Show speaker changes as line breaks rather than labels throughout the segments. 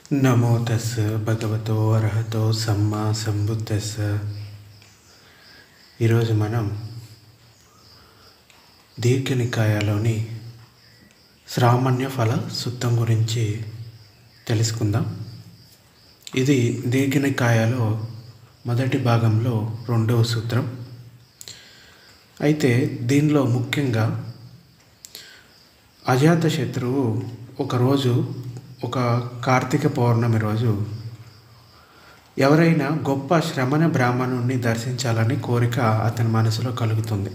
నమో తస్స భగవతో అర్హతో సమ్మా సంబుద్ధస్స ఈరోజు మనం దీర్ఘనికాయలోని శ్రామణ్య ఫల సుత్తం గురించి తెలుసుకుందాం ఇది దీర్ఘనికాయలో మొదటి భాగంలో రెండవ సూత్రం అయితే దీనిలో ముఖ్యంగా అజాతశత్రువు ఒకరోజు ఒక కార్తీక పౌర్ణమి రోజు ఎవరైనా గొప్ప శ్రమణ బ్రాహ్మణుణ్ణి దర్శించాలని కోరిక అతని మనసులో కలుగుతుంది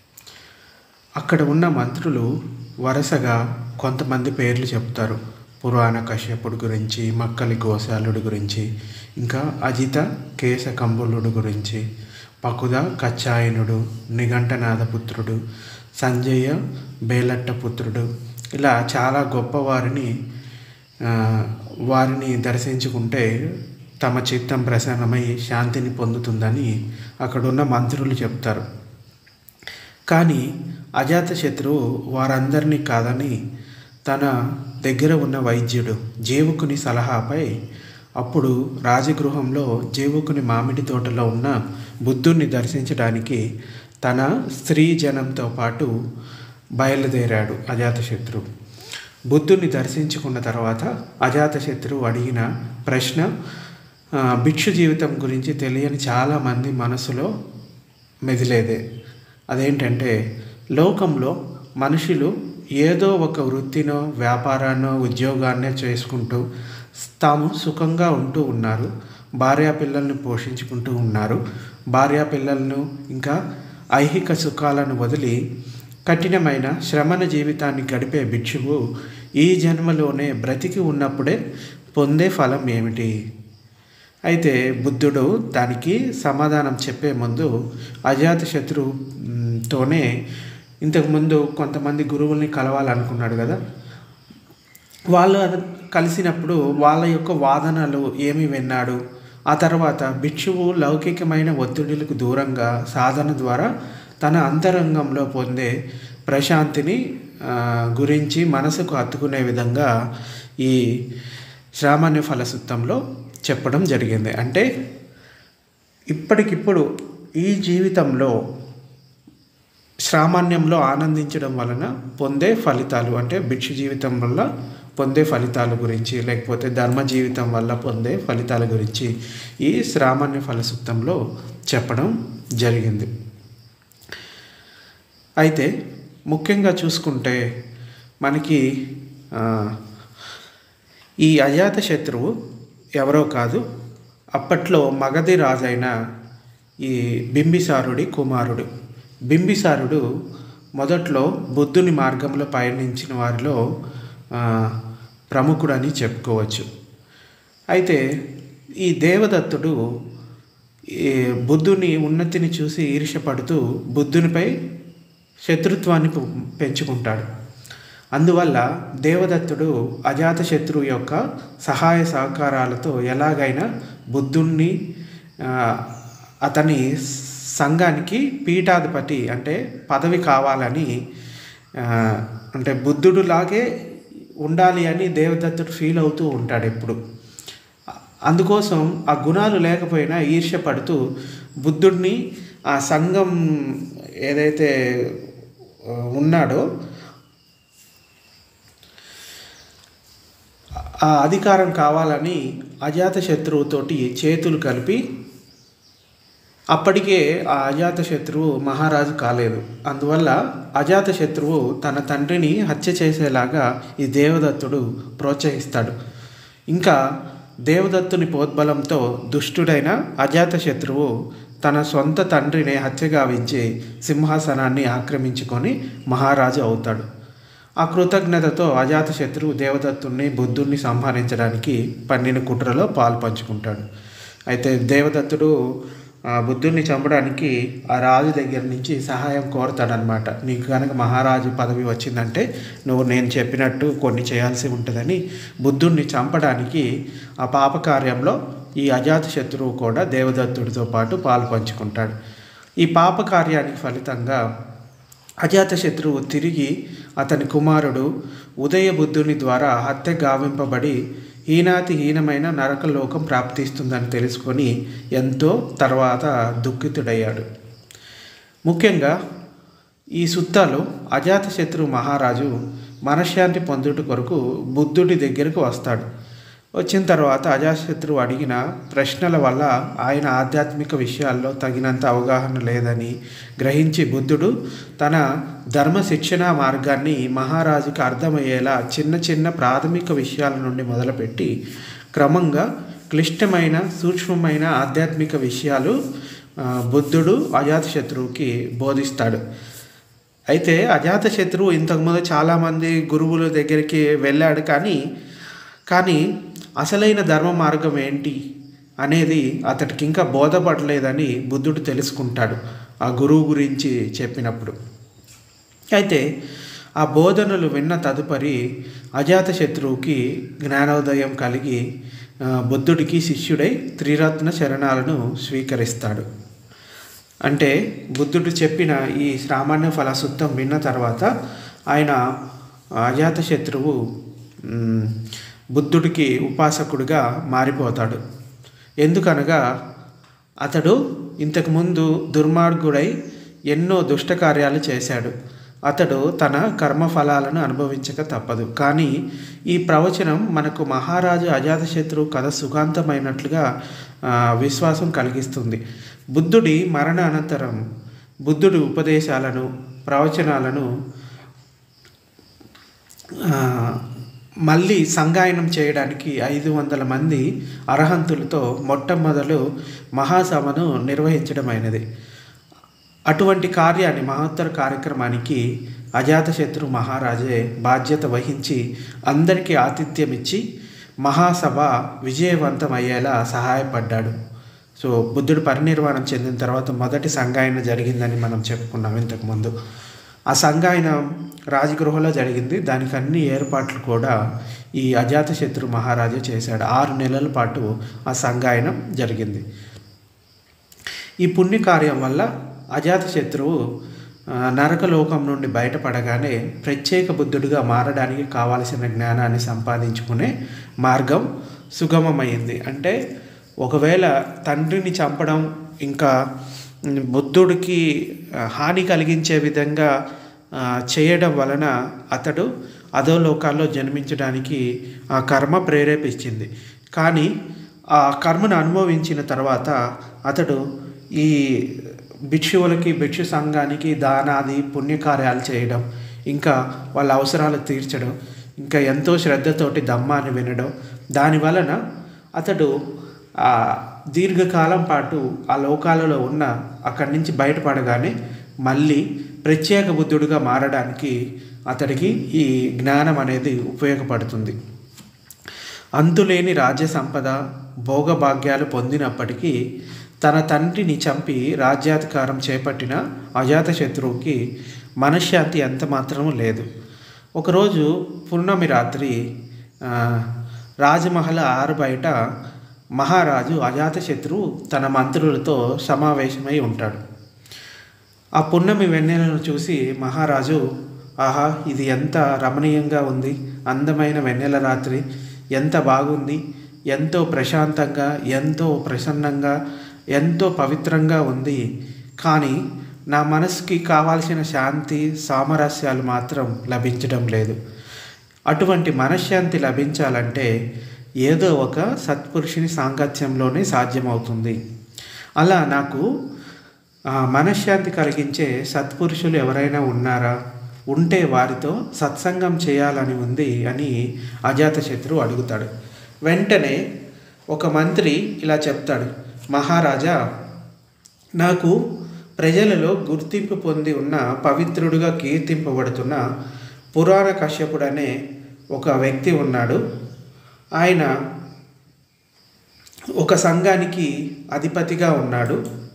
అక్కడ ఉన్న మంత్రులు వరుసగా కొంతమంది పేర్లు చెప్తారు పురాణ కశ్యపుడు గురించి మక్కలి గోశాలుడి గురించి ఇంకా అజిత కేశ కంబులుడు గురించి పకుద కచ్చాయనుడు నిఘంటనాథపుత్రుడు సంజయ బేలట్ట పుత్రుడు ఇలా చాలా గొప్పవారిని ఆ, వారిని దర్శించుకుంటే తమ చిత్తం ప్రసన్నమై శాంతిని పొందుతుందని అక్కడున్న మంత్రులు చెప్తారు కానీ అజాతశత్రువు వారందరినీ కాదని తన దగ్గర ఉన్న వైద్యుడు జేవుకుని సలహాపై అప్పుడు రాజగృహంలో జేవుకుని మామిడి తోటలో ఉన్న బుద్ధుణ్ణి దర్శించడానికి తన స్త్రీ జనంతో పాటు బయలుదేరాడు అజాతశత్రువు బుద్ధుని దర్శించుకున్న తర్వాత అజాతశత్రువు అడిగిన ప్రశ్న ఆ, భిక్షు జీవితం గురించి తెలియని చాలామంది మనసులో మెదిలేదే అదేంటంటే లోకంలో మనుషులు ఏదో ఒక వృత్తినో వ్యాపారాన్నో ఉద్యోగాన్నో చేసుకుంటూ తాము సుఖంగా ఉంటూ ఉన్నారు భార్యా పిల్లల్ని పోషించుకుంటూ ఉన్నారు భార్యా పిల్లలను ఇంకా ఐహిక సుఖాలను వదిలి కఠినమైన శ్రమణ జీవితాన్ని గడిపే భిక్షువు ఈ జన్మలోనే బ్రతికి ఉన్నప్పుడే పొందే ఫలం ఏమిటి అయితే బుద్ధుడు దానికి సమాధానం చెప్పే ముందు అజాతశత్రుతోనే ఇంతకుముందు కొంతమంది గురువుల్ని కలవాలనుకున్నాడు కదా వాళ్ళు అది- కలిసినప్పుడు వాళ్ళ యొక్క వాదనలు ఏమి విన్నాడు ఆ తర్వాత భిక్షువు లౌకికమైన ఒత్తిడులకు దూరంగా సాధన ద్వారా తన అంతరంగంలో పొందే ప్రశాంతిని ఆ, గురించి మనసుకు హత్తుకునే విధంగా ఈ శ్రామాన్య ఫలసూత్రంలో చెప్పడం జరిగింది అంటే ఇప్పటికిప్పుడు ఈ జీవితంలో శ్రామాన్యంలో ఆనందించడం వలన పొందే ఫలితాలు అంటే భిక్షు జీవితం వల్ల పొందే ఫలితాల గురించి లేకపోతే ధర్మ జీవితం వల్ల పొందే ఫలితాల గురించి ఈ శ్రామాన్య ఫలసూక్తంలో చెప్పడం జరిగింది అయితే ముఖ్యంగా చూసుకుంటే మనకి ఆ, ఈ అజాత శత్రువు ఎవరో కాదు అప్పట్లో మగధి రాజైన ఈ బింబిసారుడి కుమారుడు బింబిసారుడు మొదట్లో బుద్ధుని మార్గంలో పయనించిన వారిలో ఆ, ప్రముఖుడని చెప్పుకోవచ్చు అయితే ఈ దేవదత్తుడు ఈ బుద్ధుని ఉన్నతిని చూసి ఈర్ష్యపడుతూ బుద్ధునిపై శత్రుత్వాన్ని పె- పెంచుకుంటాడు అందువల్ల దేవదత్తుడు అజాతశత్రువు యొక్క సహాయ సహకారాలతో ఎలాగైనా బుద్ధుణ్ణి ఆ, అతని సంఘానికి పీఠాధిపతి అంటే పదవి కావాలని ఆ, అంటే బుద్ధుడులాగే ఉండాలి అని దేవదత్తుడు ఫీల్ అవుతూ ఉంటాడు ఎప్పుడు అందుకోసం ఆ గుణాలు లేకపోయినా ఈర్ష్య పడుతూ బుద్ధుడిని ఆ సంఘం ఏదైతే ఆ, ఉన్నాడో ఆ అధికారం కావాలని అజాత శత్రువుతోటి చేతులు కలిపి అప్పటికే ఆ అజాత శత్రువు మహారాజు కాలేదు అందువల్ల అజాత శత్రువు తన తండ్రిని హత్య చేసేలాగా ఈ దేవదత్తుడు ప్రోత్సహిస్తాడు ఇంకా దేవదత్తుని ప్రోద్బలంతో దుష్టుడైన అజాత శత్రువు తన సొంత తండ్రిని హత్య గావించి సింహాసనాన్ని ఆక్రమించుకొని మహారాజు అవుతాడు ఆ కృతజ్ఞతతో అజాతశత్రువు దేవదత్తుణ్ణి బుద్ధుణ్ణి సంహరించడానికి పన్నిన కుట్రలో పాలు పంచుకుంటాడు అయితే దేవదత్తుడు ఆ బుద్ధుణ్ణి చంపడానికి ఆ రాజు దగ్గర నుంచి సహాయం కోరతాడనమాట నీకు కనుక మహారాజు పదవి వచ్చిందంటే నువ్వు నేను చెప్పినట్టు కొన్ని చేయాల్సి ఉంటుందని బుద్ధుణ్ణి చంపడానికి ఆ పాపకార్యంలో ఈ అజాతశత్రువు కూడా దేవదత్తుడితో పాటు పాలు పంచుకుంటాడు ఈ పాపకార్యానికి ఫలితంగా అజాతశత్రువు తిరిగి అతని కుమారుడు ఉదయబుద్ధుని ద్వారా హత్య గావింపబడి హీనాతి హీనమైన నరకలోకం ప్రాప్తిస్తుందని తెలుసుకొని ఎంతో తర్వాత దుఃఖితుడయ్యాడు ముఖ్యంగా ఈ సుత్తాలో అజాతశత్రు మహారాజు మనశ్శాంతి పొందుట కొరకు బుద్ధుడి దగ్గరకు వస్తాడు వచ్చిన తర్వాత అజాతశత్రువు అడిగిన ప్రశ్నల వల్ల ఆయన ఆధ్యాత్మిక విషయాల్లో తగినంత అవగాహన లేదని గ్రహించి బుద్ధుడు తన ధర్మ శిక్షణ మార్గాన్ని మహారాజుకు అర్థమయ్యేలా చిన్న చిన్న ప్రాథమిక విషయాల నుండి మొదలుపెట్టి క్రమంగా క్లిష్టమైన సూక్ష్మమైన ఆధ్యాత్మిక విషయాలు ఆ, బుద్ధుడు అజాతశత్రువుకి బోధిస్తాడు అయితే అజాతశత్రువు ఇంతకుముందు చాలామంది గురువుల దగ్గరికి వెళ్ళాడు కానీ కానీ అసలైన ధర్మ మార్గం ఏంటి అనేది అతడికి ఇంకా బోధపడలేదని బుద్ధుడు తెలుసుకుంటాడు ఆ గురువు గురించి చెప్పినప్పుడు అయితే ఆ బోధనలు విన్న తదుపరి అజాతశత్రువుకి జ్ఞానోదయం కలిగి ఆ, బుద్ధుడికి శిష్యుడై త్రిరత్న శరణాలను స్వీకరిస్తాడు అంటే బుద్ధుడు చెప్పిన ఈ సామాన్య ఫలసుత్తం విన్న తర్వాత ఆయన అజాతశత్రువు మ్, బుద్ధుడికి ఉపాసకుడిగా మారిపోతాడు ఎందుకనగా అతడు ఇంతకుముందు దుర్మార్గుడై ఎన్నో దుష్ట కార్యాలు చేశాడు అతడు తన కర్మఫలాలను అనుభవించక తప్పదు కానీ ఈ ప్రవచనం మనకు మహారాజు అజాతశత్రువు కథ సుఖాంతమైనట్లుగా ఆ, విశ్వాసం కలిగిస్తుంది బుద్ధుడి మరణ అనంతరం బుద్ధుడి ఉపదేశాలను ప్రవచనాలను ఆ, మళ్ళీ సంగాయనం చేయడానికి ఐదు వందల మంది అర్హంతులతో మొట్టమొదలు మహాసభను నిర్వహించడమైనది అటువంటి కార్యాన్ని మహోత్తర కార్యక్రమానికి అజాతశత్రు మహారాజే బాధ్యత వహించి అందరికీ ఆతిథ్యం ఇచ్చి మహాసభ విజయవంతం అయ్యేలా సహాయపడ్డాడు సో బుద్ధుడు పరినిర్వాణం చెందిన తర్వాత మొదటి సంగాయన జరిగిందని మనం చెప్పుకున్నాం ఇంతకుముందు ఆ సంగాయనం రాజగృహలో జరిగింది దానికి అన్ని ఏర్పాట్లు కూడా ఈ అజాతశత్రు మహారాజు చేశాడు ఆరు నెలల పాటు ఆ సంగాయనం జరిగింది ఈ పుణ్యకార్యం వల్ల అజాతశత్రువు ఆ, నరకలోకం నుండి బయటపడగానే ప్రత్యేక బుద్ధుడిగా మారడానికి కావాల్సిన జ్ఞానాన్ని సంపాదించుకునే మార్గం సుగమమైంది అంటే ఒకవేళ తండ్రిని చంపడం ఇంకా ఉమ్, బుద్ధుడికి ఆ, హాని కలిగించే విధంగా ఆ, చేయడం వలన అతడు అదో లోకాల్లో జన్మించడానికి ఆ కర్మ ప్రేరేపించింది కానీ ఆ కర్మను అనుభవించిన తర్వాత అతడు ఈ భిక్షువులకి భిక్షు సంఘానికి దానాది పుణ్యకార్యాలు చేయడం ఇంకా వాళ్ళ అవసరాలు తీర్చడం ఇంకా ఎంతో శ్రద్ధతోటి దమ్మాన్ని వినడం దాని వలన అతడు ఆ దీర్ఘకాలం పాటు ఆ లోకాలలో ఉన్న అక్కడి నుంచి బయటపడగానే మళ్ళీ ప్రత్యేక బుద్ధుడిగా మారడానికి అతడికి ఈ జ్ఞానం అనేది ఉపయోగపడుతుంది అంతులేని రాజ్య సంపద భోగభాగ్యాలు పొందినప్పటికీ తన తండ్రిని చంపి రాజ్యాధికారం చేపట్టిన అజాతశత్రువుకి మనశ్శాంతి ఎంత మాత్రము లేదు ఒకరోజు పున్నమి రాత్రి ఆ, రాజమహల ఆరు బయట మహారాజు అజాతశత్రువు తన మంత్రులతో సమావేశమై ఉంటాడు ఆ పున్నమి వెన్నెలను చూసి మహారాజు ఆహా ఇది ఎంత రమణీయంగా ఉంది అందమైన వెన్నెల రాత్రి ఎంత బాగుంది ఎంతో ప్రశాంతంగా ఎంతో ప్రసన్నంగా ఎంతో పవిత్రంగా ఉంది కానీ నా మనసుకి కావాల్సిన శాంతి సామరస్యాలు మాత్రం లభించడం లేదు అటువంటి మనశ్శాంతి లభించాలంటే ఏదో ఒక సత్పురుషుని సాంగత్యంలోనే సాధ్యమవుతుంది అలా నాకు ఆ, మనశ్శాంతి కలిగించే సత్పురుషులు ఎవరైనా ఉన్నారా ఉంటే వారితో సత్సంగం చేయాలని ఉంది అని అజాతశత్రువు అడుగుతాడు వెంటనే ఒక మంత్రి ఇలా చెప్తాడు మహారాజా నాకు ప్రజలలో గుర్తింపు పొంది ఉన్న పవిత్రుడుగా కీర్తింపబడుతున్న పురాణ కశ్యపుడు అనే ఒక వ్యక్తి ఉన్నాడు ఆయన ఒక సంఘానికి అధిపతిగా ఉన్నాడు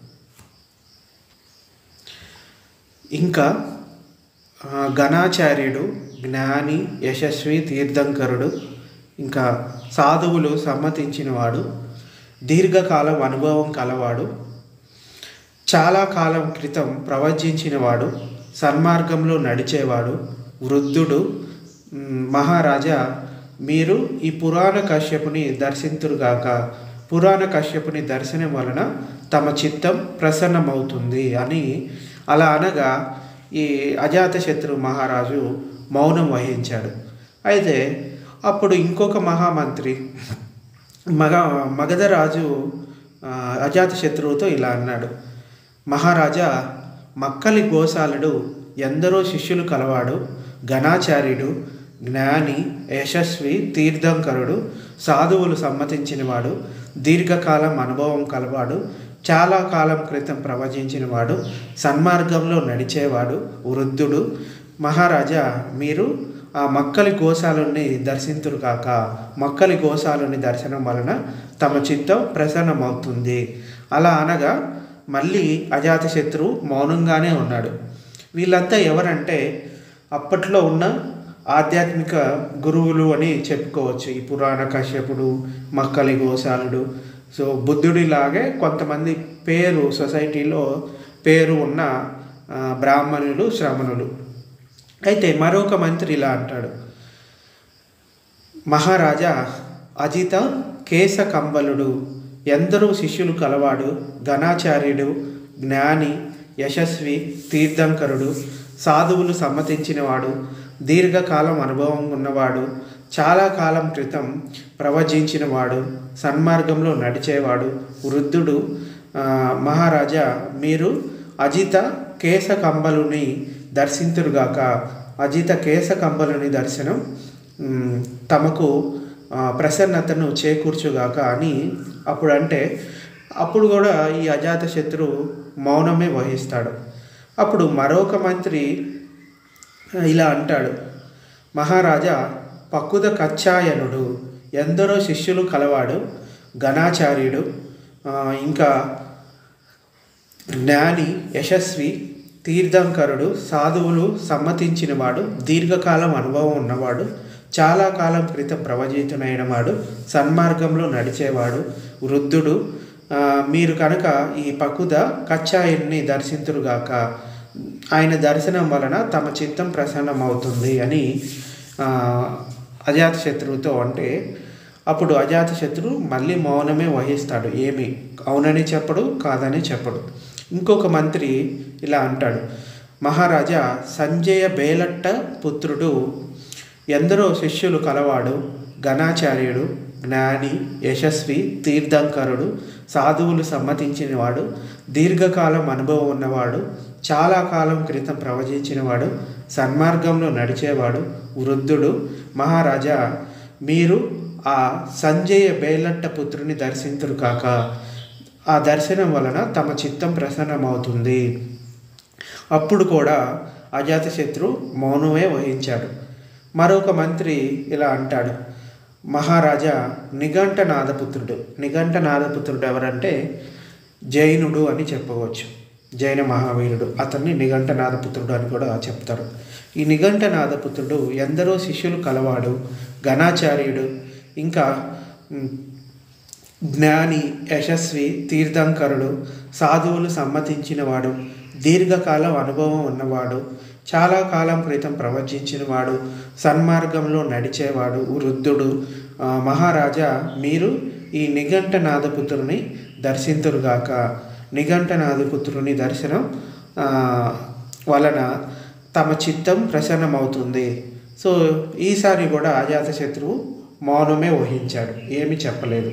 ఇంకా ఆ, గణాచార్యుడు జ్ఞాని యశస్వి తీర్థంకరుడు ఇంకా సాధువులు సమ్మతించినవాడు దీర్ఘకాలం అనుభవం కలవాడు చాలా కాలం క్రితం ప్రవచించినవాడు సన్మార్గంలో నడిచేవాడు వృద్ధుడు మ్, మహారాజా మీరు ఈ పురాణ కశ్యపుని దర్శింతురుగాక పురాణ కశ్యపుని దర్శనం వలన తమ చిత్తం ప్రసన్నమవుతుంది అని అలా అనగా ఈ అజాతశత్రు మహారాజు మౌనం వహించాడు అయితే అప్పుడు ఇంకొక మహామంత్రి మగ మగధరాజు ఆ, అజాతశత్రువుతో ఇలా అన్నాడు మహారాజా మక్కలి గోశాలుడు ఎందరో శిష్యులు కలవాడు ఘనాచార్యుడు జ్ఞాని యశస్వి తీర్థంకరుడు సాధువులు సమ్మతించినవాడు దీర్ఘకాలం అనుభవం కలవాడు చాలా కాలం క్రితం ప్రవచించినవాడు సన్మార్గంలో నడిచేవాడు వృద్ధుడు మహారాజా మీరు ఆ మక్కలి గోశాలని దర్శింతురు కాక మక్కలి గోశాలని దర్శనం వలన తమ చిత్తం ప్రసన్నమవుతుంది అలా అనగా మళ్ళీ అజాతశత్రువు మౌనంగానే ఉన్నాడు వీళ్ళంతా ఎవరంటే అప్పట్లో ఉన్న ఆధ్యాత్మిక గురువులు అని చెప్పుకోవచ్చు ఈ పురాణ కశ్యపుడు మక్కలి గోశాలుడు సో బుద్ధుడిలాగే కొంతమంది పేరు సొసైటీలో పేరు ఉన్న ఆ, బ్రాహ్మణులు శ్రమణులు అయితే మరొక మంత్రి ఇలా అంటాడు మహారాజా అజిత కేశ కంబలుడు ఎందరో శిష్యులు కలవాడు ఘనాచార్యుడు జ్ఞాని యశస్వి తీర్థంకరుడు సాధువులు సమ్మతించినవాడు దీర్ఘకాలం అనుభవం ఉన్నవాడు చాలా కాలం క్రితం ప్రవచించినవాడు సన్మార్గంలో నడిచేవాడు వృద్ధుడు ఆ, మహారాజా మీరు అజిత కేశ కంబలుని దర్శింతురుగాక అజిత కేశ కంబలుని దర్శనం మ్, తమకు ఆ, ప్రసన్నతను చేకూర్చుగాక అని అప్పుడు అంటే అప్పుడు కూడా ఈ అజాత శత్రువు మౌనమే వహిస్తాడు అప్పుడు మరొక మంత్రి ఇలా అంటాడు మహారాజా పక్కుద కచ్చాయనుడు ఎందరో శిష్యులు కలవాడు ఘనాచార్యుడు ఆ, ఇంకా జ్ఞాని యశస్వి తీర్థంకరుడు సాధువులు సమ్మతించినవాడు దీర్ఘకాలం అనుభవం ఉన్నవాడు చాలా కాలం క్రితం ప్రవచితునైన వాడు సన్మార్గంలో నడిచేవాడు వృద్ధుడు ఆ, మీరు కనుక ఈ పకుద కచ్చాయన్ని దర్శింతురుగాక ఆయన దర్శనం వలన తమ చిత్తం ప్రసన్నమవుతుంది అని ఆ, అజాతశత్రువుతో అంటే అప్పుడు అజాతశత్రువు మళ్ళీ మౌనమే వహిస్తాడు ఏమి అవునని చెప్పడు కాదని చెప్పడు ఇంకొక మంత్రి ఇలా అంటాడు మహారాజా సంజయ బేలట్ట పుత్రుడు ఎందరో శిష్యులు కలవాడు ఘనాచార్యుడు జ్ఞాని యశస్వి తీర్థంకరుడు సాధువులు సమ్మతించినవాడు దీర్ఘకాలం అనుభవం ఉన్నవాడు చాలా కాలం క్రితం ప్రవచించినవాడు సన్మార్గంలో నడిచేవాడు వృద్ధుడు మహారాజా మీరు ఆ సంజయ బేలట్ట పుత్రుని దర్శింతురు కాక ఆ దర్శనం వలన తమ చిత్తం ప్రసన్నమవుతుంది అప్పుడు కూడా అజాతశత్రు మౌనమే వహించాడు మరొక మంత్రి ఇలా అంటాడు మహారాజా నిఘంటనాథపుత్రుడు నిఘంటనాథపుత్రుడు ఎవరంటే జైనుడు అని చెప్పవచ్చు జైన మహావీరుడు అతన్ని నిఘంటనాథపుత్రుడు అని కూడా చెప్తారు ఈ నిఘంటనాథపుత్రుడు ఎందరో శిష్యులు కలవాడు ఘనాచార్యుడు ఇంకా మ్, జ్ఞాని యశస్వి తీర్థంకరుడు సాధువులు సమ్మతించినవాడు దీర్ఘకాలం అనుభవం ఉన్నవాడు చాలా కాలం క్రితం ప్రవచించినవాడు సన్మార్గంలో నడిచేవాడు వృద్ధుడు ఆ, మహారాజా మీరు ఈ నిఘంటనాథపుత్రుని దర్శింతురుగాక నిఘంటనాథపుత్రుని దర్శనం ఆ, వలన తమ చిత్తం ప్రసన్నమవుతుంది సో ఈసారి కూడా అజాతశత్రువు మౌనమే వహించాడు ఏమీ చెప్పలేదు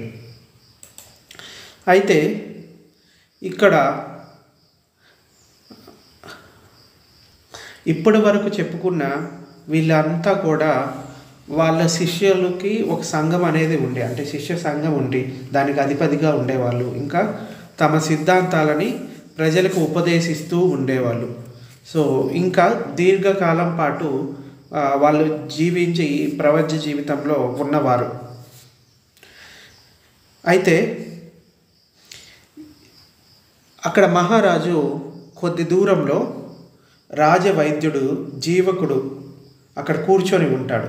అయితే ఇక్కడ ఇప్పటి వరకు చెప్పుకున్న వీళ్ళంతా కూడా వాళ్ళ శిష్యులకి ఒక సంఘం అనేది ఉండే అంటే శిష్య సంఘం ఉండి దానికి అధిపతిగా ఉండేవాళ్ళు ఇంకా తమ సిద్ధాంతాలని ప్రజలకు ఉపదేశిస్తూ ఉండేవాళ్ళు సో ఇంకా దీర్ఘకాలం పాటు ఆ, వాళ్ళు జీవించి ప్రపంచ జీవితంలో ఉన్నవారు అయితే అక్కడ మహారాజు కొద్ది దూరంలో రాజవైద్యుడు జీవకుడు అక్కడ కూర్చొని ఉంటాడు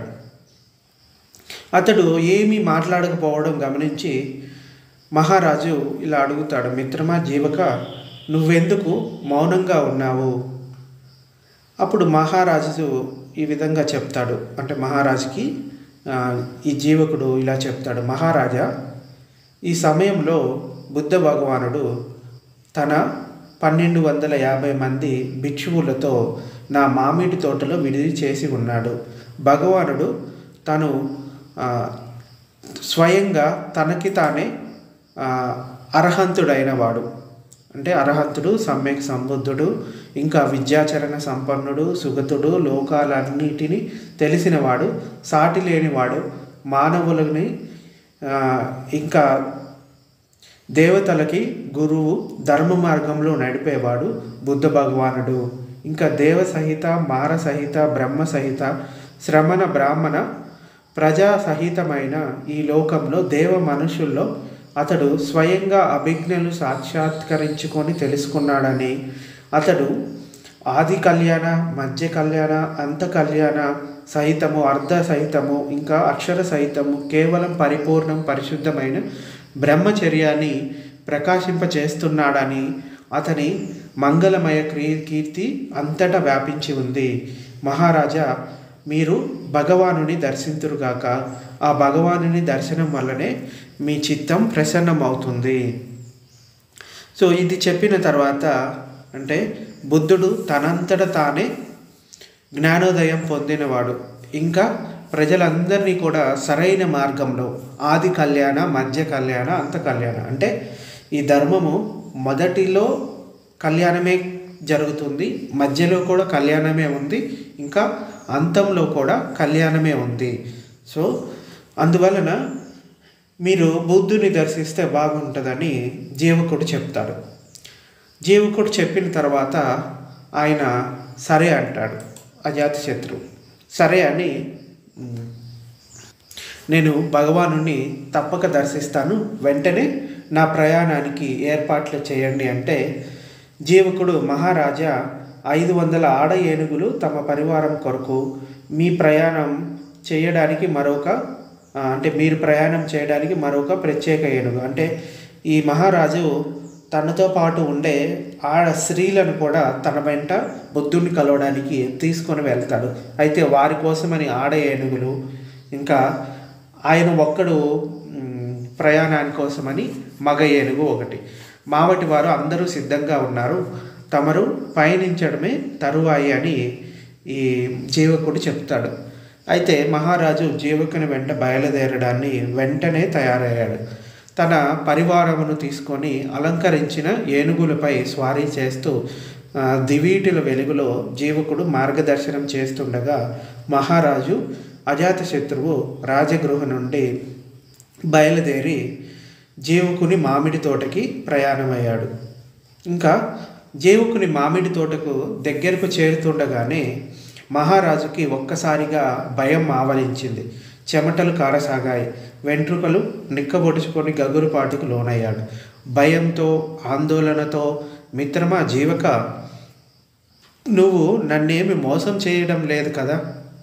అతడు ఏమీ మాట్లాడకపోవడం గమనించి మహారాజు ఇలా అడుగుతాడు మిత్రమా జీవక నువ్వెందుకు మౌనంగా ఉన్నావు అప్పుడు మహారాజు ఈ విధంగా చెప్తాడు అంటే మహారాజుకి ఆ, ఈ జీవకుడు ఇలా చెప్తాడు మహారాజా ఈ సమయంలో బుద్ధ భగవానుడు తన పన్నెండు వందల యాభై మంది భిక్షువులతో నా మామిడి తోటలో విడిది చేసి ఉన్నాడు భగవానుడు తను ఆ, స్వయంగా తనకి తానే ఆ, అర్హంతుడైన వాడు అంటే అర్హంతుడు సమ్యక్ సంబుద్ధుడు ఇంకా విద్యాచరణ సంపన్నుడు సుగతుడు లోకాలన్నిటినీ తెలిసినవాడు సాటి లేనివాడు మానవులని ఆ, ఇంకా దేవతలకి గురువు ధర్మ మార్గంలో నడిపేవాడు బుద్ధ భగవానుడు ఇంకా దేవ సహిత మార సహిత బ్రహ్మ సహిత శ్రమణ బ్రాహ్మణ ప్రజా సహితమైన ఈ లోకంలో దేవ మనుషుల్లో అతడు స్వయంగా అభిజ్ఞలు సాక్షాత్కరించుకొని తెలుసుకున్నాడని అతడు ఆది కళ్యాణ మధ్య కళ్యాణ అంత కళ్యాణ సహితము అర్ధ సహితము ఇంకా అక్షర సహితము కేవలం పరిపూర్ణం పరిశుద్ధమైన బ్రహ్మచర్యాన్ని ప్రకాశింపచేస్తున్నాడని అతని మంగళమయ క్రీ కీర్తి అంతటా వ్యాపించి ఉంది మహారాజా మీరు భగవానుని దర్శింతురుగాక ఆ భగవానుని దర్శనం వల్లనే మీ చిత్తం ప్రసన్నమవుతుంది సో ఇది చెప్పిన తర్వాత అంటే బుద్ధుడు తనంతట తానే జ్ఞానోదయం పొందినవాడు ఇంకా ప్రజలందరినీ కూడా సరైన మార్గంలో ఆది కళ్యాణ మధ్య కళ్యాణ అంత కళ్యాణ అంటే ఈ ధర్మము మొదటిలో కళ్యాణమే జరుగుతుంది మధ్యలో కూడా కళ్యాణమే ఉంది ఇంకా అంతంలో కూడా కళ్యాణమే ఉంది సో అందువలన మీరు బుద్ధుని దర్శిస్తే బాగుంటుందని జీవకుడు చెప్తాడు జీవకుడు చెప్పిన తర్వాత ఆయన సరే అంటాడు అజాతశత్రు సరే అని "ఉమ్, నేను భగవానుని తప్పక దర్శిస్తాను వెంటనే నా ప్రయాణానికి ఏర్పాట్లు చేయండి అంటే జీవకుడు మహారాజా ఐదు వందల ఆడ ఏనుగులు తమ పరివారం కొరకు మీ ప్రయాణం చేయడానికి మరొక ఆ, అంటే మీరు ప్రయాణం చేయడానికి మరొక ప్రత్యేక ఏనుగు అంటే ఈ మహారాజు తనతో పాటు ఉండే ఆడ స్త్రీలను కూడా తన వెంట బుద్ధుడిని కలవడానికి తీసుకొని వెళ్తాడు అయితే వారి కోసమని ఆడ ఏనుగులు ఇంకా ఆయన ఒక్కడు మ్, ప్రయాణాని కోసమని మగ ఏనుగు ఒకటి మావటి వారు అందరూ సిద్ధంగా ఉన్నారు తమరు పయనించడమే తరువాయి అని ఈ జీవకుడు చెప్తాడు అయితే మహారాజు జీవకుని వెంట బయలుదేరడాన్ని వెంటనే తయారయ్యాడు తన పరివారమును తీసుకొని అలంకరించిన ఏనుగులపై స్వారీ చేస్తూ ఆ, దివీటుల వెలుగులో జీవకుడు మార్గదర్శనం చేస్తుండగా మహారాజు అజాతశత్రువు రాజగృహ నుండి బయలుదేరి జీవకుని మామిడి తోటకి ప్రయాణమయ్యాడు ఇంకా జీవకుని మామిడి తోటకు దగ్గరకు చేరుతుండగానే మహారాజుకి ఒక్కసారిగా భయం ఆవరించింది చెమటలు కారసాగాయి వెంట్రుకలు నిక్కబొడుచుకొని గగురుపాటుకు లోనయ్యాడు భయంతో ఆందోళనతో మిత్రమా జీవక నువ్వు నన్నేమి మోసం చేయడం లేదు కదా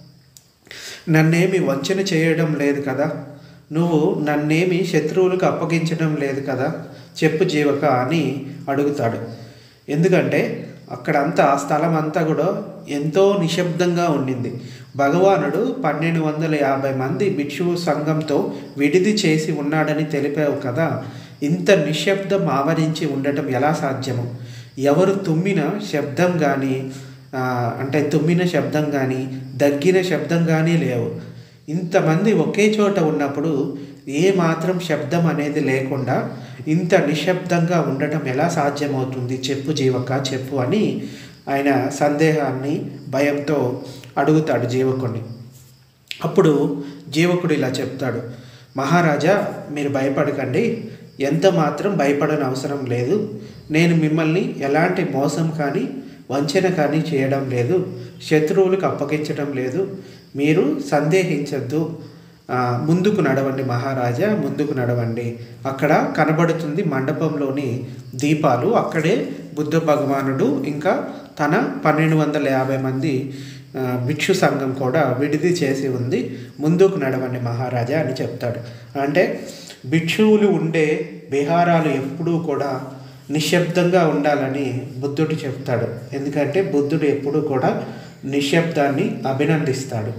నన్నేమి వంచన చేయడం లేదు కదా నువ్వు నన్నేమి శత్రువులకు అప్పగించడం లేదు కదా చెప్పు జీవక అని అడుగుతాడు ఎందుకంటే అక్కడంతా ఆ స్థలం అంతా కూడా ఎంతో నిశ్శబ్దంగా ఉండింది భగవానుడు పన్నెండు వందల యాభై మంది భిక్షువు సంఘంతో విడిది చేసి ఉన్నాడని తెలిపావు కదా ఇంత నిశ్శబ్దం ఆవరించి ఉండటం ఎలా సాధ్యము ఎవరు తుమ్మిన శబ్దం కానీ అంటే తుమ్మిన శబ్దం కానీ దగ్గిన శబ్దం కానీ లేవు ఇంతమంది ఒకే చోట ఉన్నప్పుడు ఏ మాత్రం శబ్దం అనేది లేకుండా ఇంత నిశ్శబ్దంగా ఉండటం ఎలా సాధ్యమవుతుంది చెప్పు జీవక చెప్పు అని ఆయన సందేహాన్ని భయంతో అడుగుతాడు జీవకుడిని అప్పుడు జీవకుడు ఇలా చెప్తాడు మహారాజా మీరు భయపడకండి ఎంత మాత్రం భయపడని అవసరం లేదు నేను మిమ్మల్ని ఎలాంటి మోసం కానీ వంచన కానీ చేయడం లేదు శత్రువులకు అప్పగించడం లేదు మీరు సందేహించద్దు ఆ, ముందుకు నడవండి మహారాజా ముందుకు నడవండి అక్కడ కనబడుతుంది మండపంలోని దీపాలు అక్కడే బుద్ధ భగవానుడు ఇంకా తన పన్నెండు వందల యాభై మంది ఆ, భిక్షు సంఘం కూడా విడిది చేసి ఉంది ముందుకు నడవండి మహారాజా అని చెప్తాడు అంటే భిక్షువులు ఉండే విహారాలు ఎప్పుడూ కూడా నిశ్శబ్దంగా ఉండాలని బుద్ధుడు చెప్తాడు ఎందుకంటే బుద్ధుడు ఎప్పుడూ కూడా నిశ్శబ్దాన్ని అభినందిస్తాడు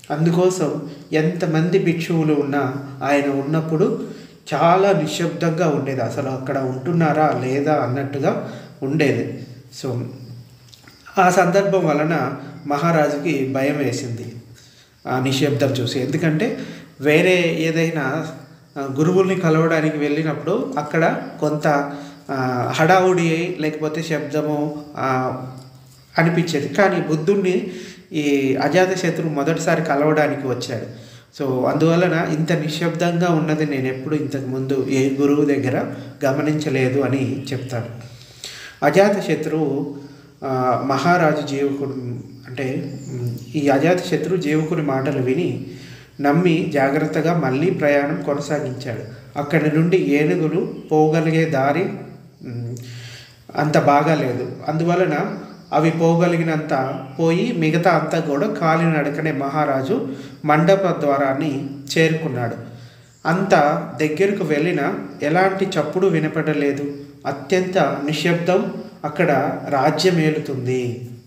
అందుకోసం ఎంతమంది భిక్షువులు ఉన్నా ఆయన ఉన్నప్పుడు చాలా నిశ్శబ్దంగా ఉండేది అసలు అక్కడ ఉంటున్నారా లేదా అన్నట్టుగా ఉండేది సో ఆ సందర్భం వలన మహారాజుకి భయం వేసింది ఆ నిశ్శబ్దం చూసి ఎందుకంటే వేరే ఏదైనా ఆ, గురువుల్ని కలవడానికి వెళ్ళినప్పుడు అక్కడ కొంత ఆ, హడావుడి లేకపోతే శబ్దము ఆ, అనిపించేది కానీ బుద్ధుణ్ణి ఈ అజాతశత్రు మొదటిసారి కలవడానికి వచ్చాడు సో అందువలన ఇంత నిశ్శబ్దంగా ఉన్నది నేను ఎప్పుడు ఇంతకుముందు ఏ గురువు దగ్గర గమనించలేదు అని చెప్తాడు అజాతశత్రువు ఆ, మహారాజు జీవకుడు అంటే మ్, ఈ అజాతశత్రు జీవకుని మాటలు విని నమ్మి జాగ్రత్తగా మళ్ళీ ప్రయాణం కొనసాగించాడు అక్కడి నుండి ఏనుగులు పోగలిగే దారి మ్, అంత బాగాలేదు అందువలన అవి పోగలిగినంత పోయి మిగతా అంతా కూడా కాలినడకనే మహారాజు మండప ద్వారాన్ని చేరుకున్నాడు అంత దగ్గరకు వెళ్ళిన ఎలాంటి చప్పుడు వినపడలేదు అత్యంత నిశ్శబ్దం అక్కడ రాజ్యమేలుతుంది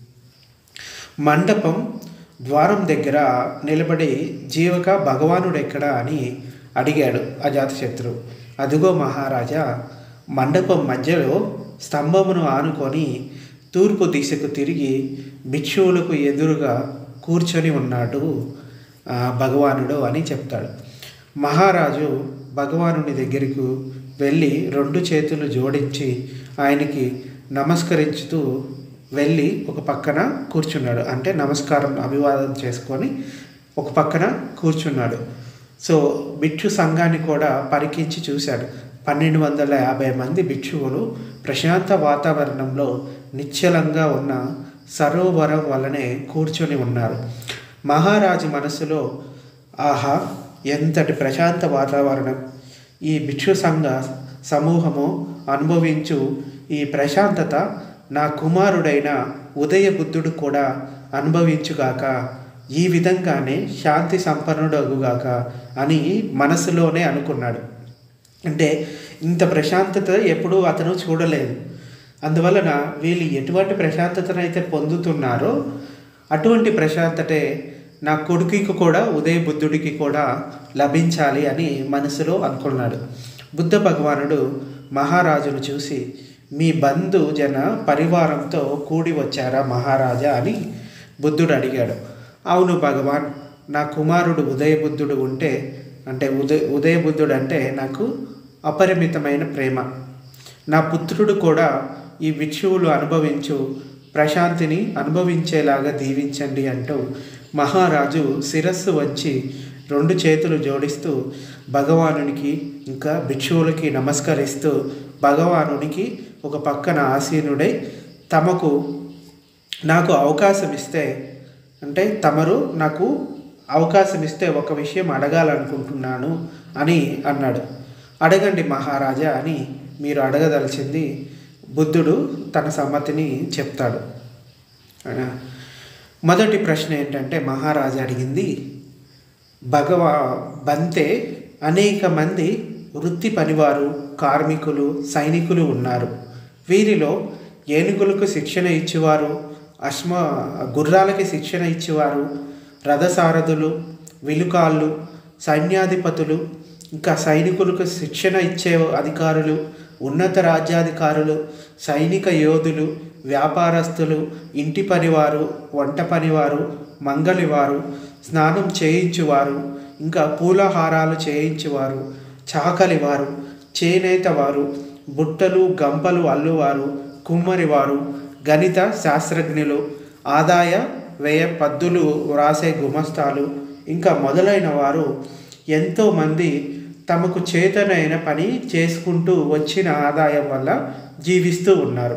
మండపం ద్వారం దగ్గర నిలబడి జీవక భగవానుడు ఎక్కడా అని అడిగాడు అజాతశత్రు అదిగో మహారాజా మండపం మధ్యలో స్తంభమును ఆనుకొని తూర్పు దిశకు తిరిగి భిక్షువులకు ఎదురుగా కూర్చొని ఉన్నాడు ఆ, భగవానుడు అని చెప్తాడు మహారాజు భగవానుని దగ్గరకు వెళ్ళి రెండు చేతులు జోడించి ఆయనకి నమస్కరించుతూ వెళ్ళి ఒక పక్కన కూర్చున్నాడు అంటే నమస్కారం అభివాదం చేసుకొని ఒక పక్కన కూర్చున్నాడు సో భిక్షు సంఘాన్ని కూడా పరికించి చూశాడు పన్నెండు వందల యాభై మంది భిక్షువులు ప్రశాంత వాతావరణంలో నిశ్చలంగా ఉన్న సరోవరం వలనే కూర్చొని ఉన్నారు మహారాజు మనసులో ఆహా ఎంతటి ప్రశాంత వాతావరణం ఈ భిక్షు సంఘ సమూహము అనుభవించు ఈ ప్రశాంతత నా కుమారుడైన ఉదయ బుద్ధుడు కూడా అనుభవించుగాక ఈ విధంగానే శాంతి సంపన్నుడగుగాక అని మనసులోనే అనుకున్నాడు అంటే ఇంత ప్రశాంతత ఎప్పుడూ అతను చూడలేదు అందువలన వీళ్ళు ఎటువంటి ప్రశాంతతనైతే పొందుతున్నారో అటువంటి ప్రశాంతతే నా కొడుకుకి కూడా ఉదయ బుద్ధుడికి కూడా లభించాలి అని మనసులో అనుకున్నాడు బుద్ధ భగవానుడు మహారాజును చూసి మీ బంధు జన పరివారంతో కూడి వచ్చారా మహారాజా అని బుద్ధుడు అడిగాడు అవును భగవాన్ నా కుమారుడు ఉదయ బుద్ధుడు ఉంటే అంటే ఉదయ ఉదయ బుద్ధుడు అంటే నాకు అపరిమితమైన ప్రేమ నా పుత్రుడు కూడా ఈ భిక్షువులు అనుభవించు ప్రశాంతిని అనుభవించేలాగా దీవించండి అంటూ మహారాజు శిరస్సు వచ్చి రెండు చేతులు జోడిస్తూ భగవానునికి ఇంకా భిక్షువులకి నమస్కరిస్తూ భగవానునికి ఒక పక్కన ఆసీనుడై తమకు నాకు అవకాశం ఇస్తే అంటే తమరు నాకు అవకాశం ఇస్తే ఒక విషయం అడగాలనుకుంటున్నాను అని అన్నాడు అడగండి మహారాజా అని మీరు అడగదలిచింది బుద్ధుడు తన సమ్మతిని చెప్తాడు ఆయన మొదటి ప్రశ్న ఏంటంటే మహారాజా అడిగింది భగవా బంతే అనేక మంది వృత్తి పనివారు కార్మికులు సైనికులు ఉన్నారు వీరిలో ఏనుగులకు శిక్షణ ఇచ్చేవారు అశ్మ గుర్రాలకి శిక్షణ ఇచ్చేవారు రథసారథులు విలుకాళ్ళు సైన్యాధిపతులు ఇంకా సైనికులకు శిక్షణ ఇచ్చే అధికారులు ఉన్నత రాజ్యాధికారులు సైనిక యోధులు వ్యాపారస్తులు ఇంటి పనివారు వంట పనివారు మంగలివారు స్నానం చేయించువారు ఇంకా పూలహారాలు చేయించువారు చాకలివారు చేనేత వారు బుట్టలు గంపలు అల్లువారు కుమ్మరివారు గణిత శాస్త్రజ్ఞులు ఆదాయ వ్యయ పద్దులు వ్రాసే గుమస్తాలు ఇంకా మొదలైన వారు ఎంతోమంది తమకు చేతనైన పని చేసుకుంటూ వచ్చిన ఆదాయం వల్ల జీవిస్తూ ఉన్నారు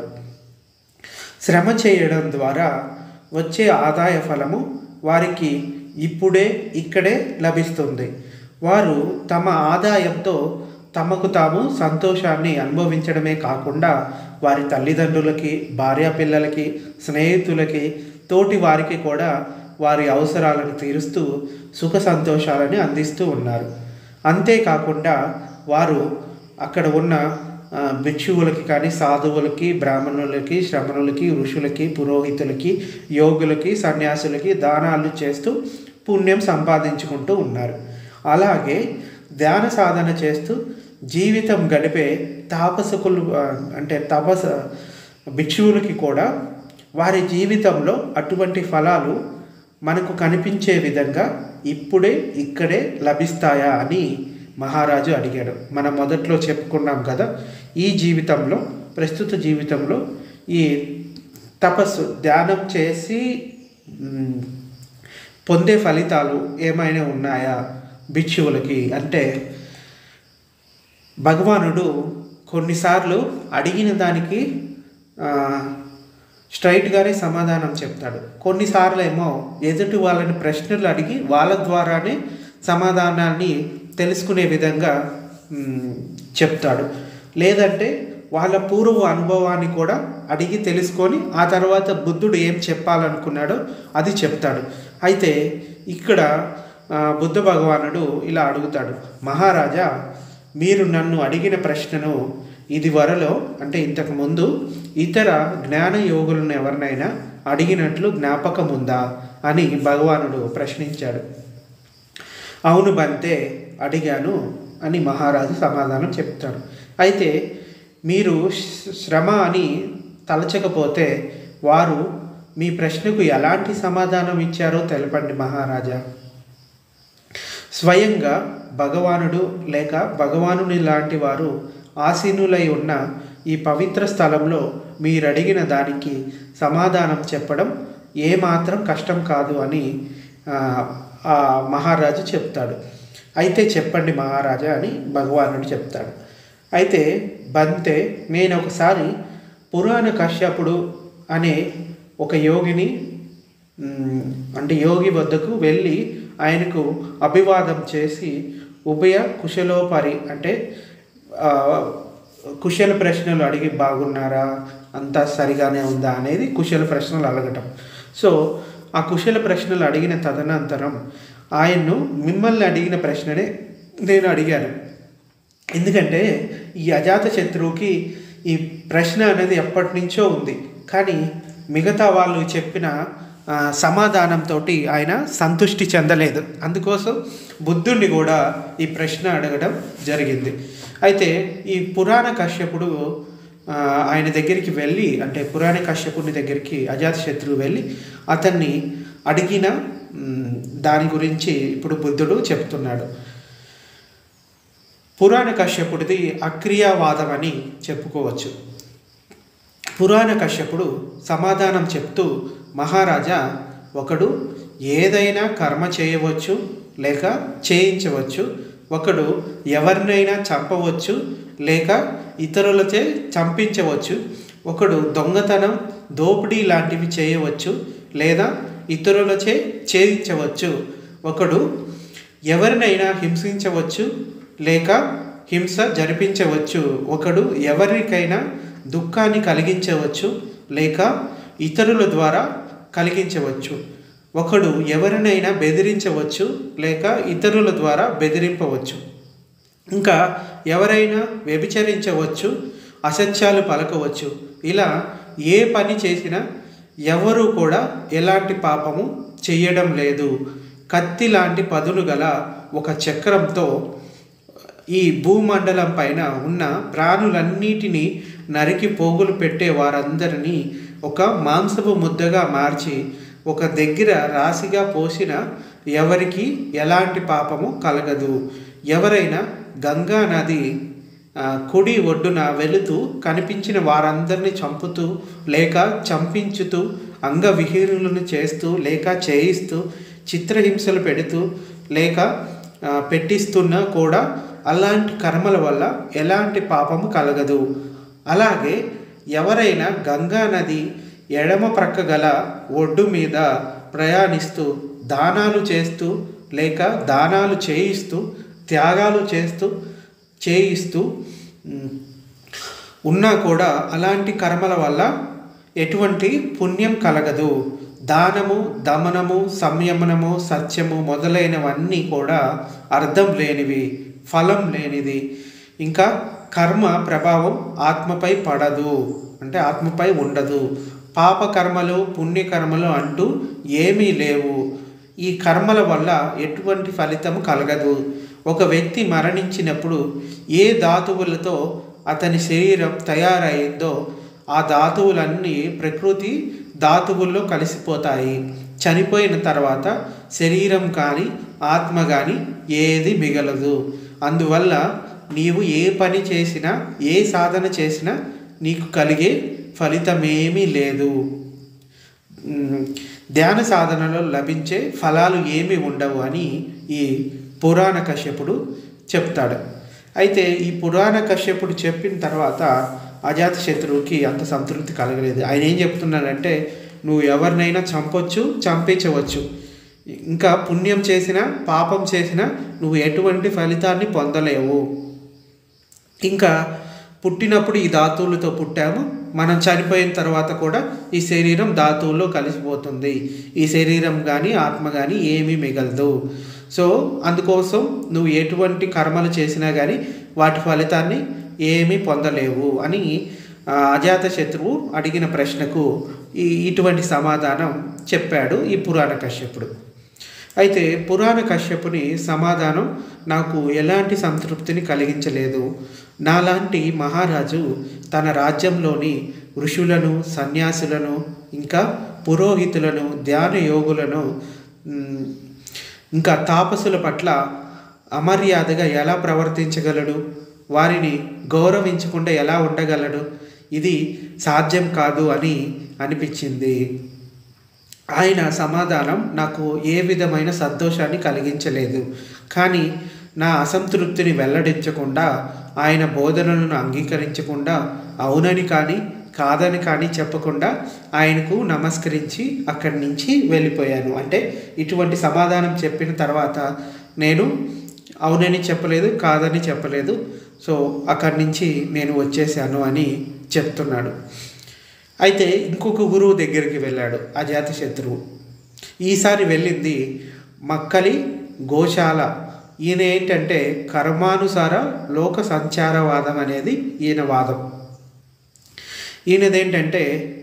శ్రమ చేయడం ద్వారా వచ్చే ఆదాయ ఫలము వారికి ఇప్పుడే ఇక్కడే లభిస్తుంది వారు తమ ఆదాయంతో తమకు తాము సంతోషాన్ని అనుభవించడమే కాకుండా వారి తల్లిదండ్రులకి భార్యాపిల్లలకి స్నేహితులకి తోటి వారికి కూడా వారి అవసరాలను తీరుస్తూ సుఖ సంతోషాలని అందిస్తూ ఉన్నారు అంతేకాకుండా వారు అక్కడ ఉన్న ఆ, భిక్షువులకి కానీ సాధువులకి బ్రాహ్మణులకి శ్రమణులకి ఋషులకి పురోహితులకి యోగులకి సన్యాసులకి దానాలు చేస్తూ పుణ్యం సంపాదించుకుంటూ ఉన్నారు అలాగే ధ్యాన సాధన చేస్తూ జీవితం గడిపే తాపసకులు ఆ, అంటే తపస భిక్షువులకి కూడా వారి జీవితంలో అటువంటి ఫలాలు మనకు కనిపించే విధంగా ఇప్పుడే ఇక్కడే లభిస్తాయా అని మహారాజు అడిగాడు మనం మొదట్లో చెప్పుకున్నాం కదా ఈ జీవితంలో ప్రస్తుత జీవితంలో ఈ తపస్సు ధ్యానం చేసి మ్, పొందే ఫలితాలు ఏమైనా ఉన్నాయా భిక్షువులకి అంటే భగవానుడు కొన్నిసార్లు అడిగిన దానికి ఆ, స్ట్రైట్గానే సమాధానం చెప్తాడు కొన్నిసార్లు ఏమో ఎదుటి వాళ్ళని ప్రశ్నలు అడిగి వాళ్ళ ద్వారానే సమాధానాన్ని తెలుసుకునే విధంగా మ్, చెప్తాడు లేదంటే వాళ్ళ పూర్వ అనుభవాన్ని కూడా అడిగి తెలుసుకొని ఆ తర్వాత బుద్ధుడు ఏం చెప్పాలనుకున్నాడో అది చెప్తాడు అయితే ఇక్కడ ఆ, బుద్ధ భగవానుడు ఇలా అడుగుతాడు మహారాజా మీరు నన్ను అడిగిన ప్రశ్నను ఇది వరలో అంటే ఇంతకు ముందు ఇతర జ్ఞాన యోగులను ఎవరినైనా అడిగినట్లు జ్ఞాపకం ఉందా అని భగవానుడు ప్రశ్నించాడు అవును బంతే అడిగాను అని మహారాజు సమాధానం చెప్తాడు అయితే మీరు శ్ర- శ్రమ అని తలచకపోతే వారు మీ ప్రశ్నకు ఎలాంటి సమాధానం ఇచ్చారో తెలపండి మహారాజా స్వయంగా భగవానుడు లేక భగవానుని లాంటి వారు ఆసీనులై ఉన్న ఈ పవిత్ర స్థలంలో మీరు అడిగిన దానికి సమాధానం చెప్పడం ఏమాత్రం కష్టం కాదు అని ఆ, ఆ మహారాజు చెప్తాడు అయితే చెప్పండి మహారాజా అని భగవానుడు చెప్తాడు అయితే బంతే నేను ఒకసారి పురాణ కశ్యపుడు అనే ఒక యోగిని మ్, అంటే యోగి వద్దకు వెళ్ళి ఆయనకు అభివాదం చేసి ఉభయ కుశలోపరి అంటే ఆ, కుశల ప్రశ్నలు అడిగి బాగున్నారా అంతా సరిగానే ఉందా అనేది కుశల ప్రశ్నలు అడగటం సో ఆ కుశల ప్రశ్నలు అడిగిన తదనంతరం ఆయన్ను మిమ్మల్ని అడిగిన ప్రశ్ననే నేను అడిగాను ఎందుకంటే ఈ అజాత శత్రువుకి ఈ ప్రశ్న అనేది ఎప్పటి నుంచో ఉంది కానీ మిగతా వాళ్ళు చెప్పిన ఆ, సమాధానంతో ఆయన సంతృష్టి చెందలేదు అందుకోసం బుద్ధుణ్ణి కూడా ఈ ప్రశ్న అడగడం జరిగింది అయితే ఈ పురాణ కశ్యపుడు ఆ, ఆయన దగ్గరికి వెళ్ళి అంటే పురాణ కశ్యపుని దగ్గరికి అజాత శత్రువు వెళ్ళి అతన్ని అడిగిన మ్, దాని గురించి ఇప్పుడు బుద్ధుడు చెప్తున్నాడు పురాణ కశ్యపుడిది అక్రియావాదం అని చెప్పుకోవచ్చు పురాణ కశ్యపుడు సమాధానం చెప్తూ మహారాజా ఒకడు ఏదైనా కర్మ చేయవచ్చు లేక చేయించవచ్చు ఒకడు ఎవరినైనా చంపవచ్చు లేక ఇతరులచే చంపించవచ్చు ఒకడు దొంగతనం దోపిడీ లాంటివి చేయవచ్చు లేదా ఇతరులచే చేయించవచ్చు ఒకడు ఎవరినైనా హింసించవచ్చు లేక హింస జరిపించవచ్చు ఒకడు ఎవరికైనా దుఃఖాన్ని కలిగించవచ్చు లేక ఇతరుల ద్వారా కలిగించవచ్చు ఒకడు ఎవరినైనా బెదిరించవచ్చు లేక ఇతరుల ద్వారా బెదిరింపవచ్చు ఇంకా ఎవరైనా వ్యభిచరించవచ్చు అసత్యాలు పలకవచ్చు ఇలా ఏ పని చేసినా ఎవరు కూడా ఎలాంటి పాపము చెయ్యడం లేదు కత్తి లాంటి పదులు గల ఒక చక్రంతో ఈ భూమండలం పైన ఉన్న ప్రాణులన్నిటినీ నరికి పోగులు పెట్టే వారందరినీ ఒక మాంసపు ముద్దగా మార్చి ఒక దగ్గర రాశిగా పోసిన ఎవరికి ఎలాంటి పాపము కలగదు ఎవరైనా గంగా నది ఆ, కుడి ఒడ్డున వెళుతూ కనిపించిన వారందరినీ చంపుతూ లేక చంపించుతూ అంగవిహీనులను చేస్తూ లేక చేయిస్తూ చిత్రహింసలు పెడుతూ లేక ఆ, పెట్టిస్తున్నా కూడా అలాంటి కర్మల వల్ల ఎలాంటి పాపము కలగదు అలాగే ఎవరైనా గంగా నది ఎడమ ప్రక్క గల ఒడ్డు మీద ప్రయాణిస్తూ దానాలు చేస్తూ లేక దానాలు చేయిస్తూ త్యాగాలు చేస్తూ చేయిస్తూ ఉమ్, ఉన్నా కూడా అలాంటి కర్మల వల్ల ఎటువంటి పుణ్యం కలగదు దానము దమనము సంయమనము సత్యము మొదలైనవన్నీ కూడా అర్థం లేనివి ఫలం లేనిది ఇంకా కర్మ ప్రభావం ఆత్మపై పడదు అంటే ఆత్మపై ఉండదు పాప కర్మలు పుణ్యకర్మలు అంటూ ఏమీ లేవు ఈ కర్మల వల్ల ఎటువంటి ఫలితము కలగదు ఒక వ్యక్తి మరణించినప్పుడు ఏ ధాతువులతో అతని శరీరం తయారైందో ఆ ధాతువులన్నీ ప్రకృతి ధాతువుల్లో కలిసిపోతాయి చనిపోయిన తర్వాత శరీరం కానీ ఆత్మ కానీ ఏది మిగలదు అందువల్ల నీవు ఏ పని చేసినా ఏ సాధన చేసినా నీకు కలిగే ఫలితమేమీ లేదు మ్, ధ్యాన సాధనలో లభించే ఫలాలు ఏమి ఉండవు అని ఈ పురాణ కశ్యపుడు చెప్తాడు అయితే ఈ పురాణ కశ్యపుడు చెప్పిన తర్వాత అజాత శత్రువుకి అంత సంతృప్తి కలగలేదు ఆయన ఏం చెప్తున్నాడంటే నువ్వు ఎవరినైనా చంపొచ్చు చంపించవచ్చు ఇంకా పుణ్యం చేసినా పాపం చేసినా నువ్వు ఎటువంటి ఫలితాన్ని పొందలేవు ఇంకా పుట్టినప్పుడు ఈ ధాతువులతో పుట్టాము మనం చనిపోయిన తర్వాత కూడా ఈ శరీరం ధాతువుల్లో కలిసిపోతుంది ఈ శరీరం కానీ ఆత్మ కానీ ఏమీ మిగలదు సో అందుకోసం నువ్వు ఎటువంటి కర్మలు చేసినా కానీ వాటి ఫలితాన్ని ఏమీ పొందలేవు అని ఆ, అజాత శత్రువు అడిగిన ప్రశ్నకు ఈ ఇటువంటి సమాధానం చెప్పాడు ఈ పురాణ కశ్యపుడు అయితే పురాణ కశ్యపుని సమాధానం నాకు ఎలాంటి సంతృప్తిని కలిగించలేదు నాలాంటి మహారాజు తన రాజ్యంలోని ఋషులను సన్యాసులను ఇంకా పురోహితులను ధ్యాన యోగులను మ్, ఇంకా తాపసుల పట్ల అమర్యాదగా ఎలా ప్రవర్తించగలడు వారిని గౌరవించకుండా ఎలా ఉండగలడు ఇది సాధ్యం కాదు అని అనిపించింది ఆయన సమాధానం నాకు ఏ విధమైన సంతోషాన్ని కలిగించలేదు కానీ నా అసంతృప్తిని వెల్లడించకుండా ఆయన బోధనలను అంగీకరించకుండా అవునని కానీ కాదని కానీ చెప్పకుండా ఆయనకు నమస్కరించి అక్కడి నుంచి వెళ్ళిపోయాను అంటే ఇటువంటి సమాధానం చెప్పిన తర్వాత నేను అవునని చెప్పలేదు కాదని చెప్పలేదు సో అక్కడి నుంచి నేను వచ్చేసాను అని చెప్తున్నాడు అయితే ఇంకొక గురువు దగ్గరికి వెళ్ళాడు అజాత శత్రువు ఈసారి వెళ్ళింది మక్కలి గోశాల ఈయన ఏంటంటే కర్మానుసార లోక సంచారవాదం అనేది ఈయన వాదం ఈయనదేంటంటే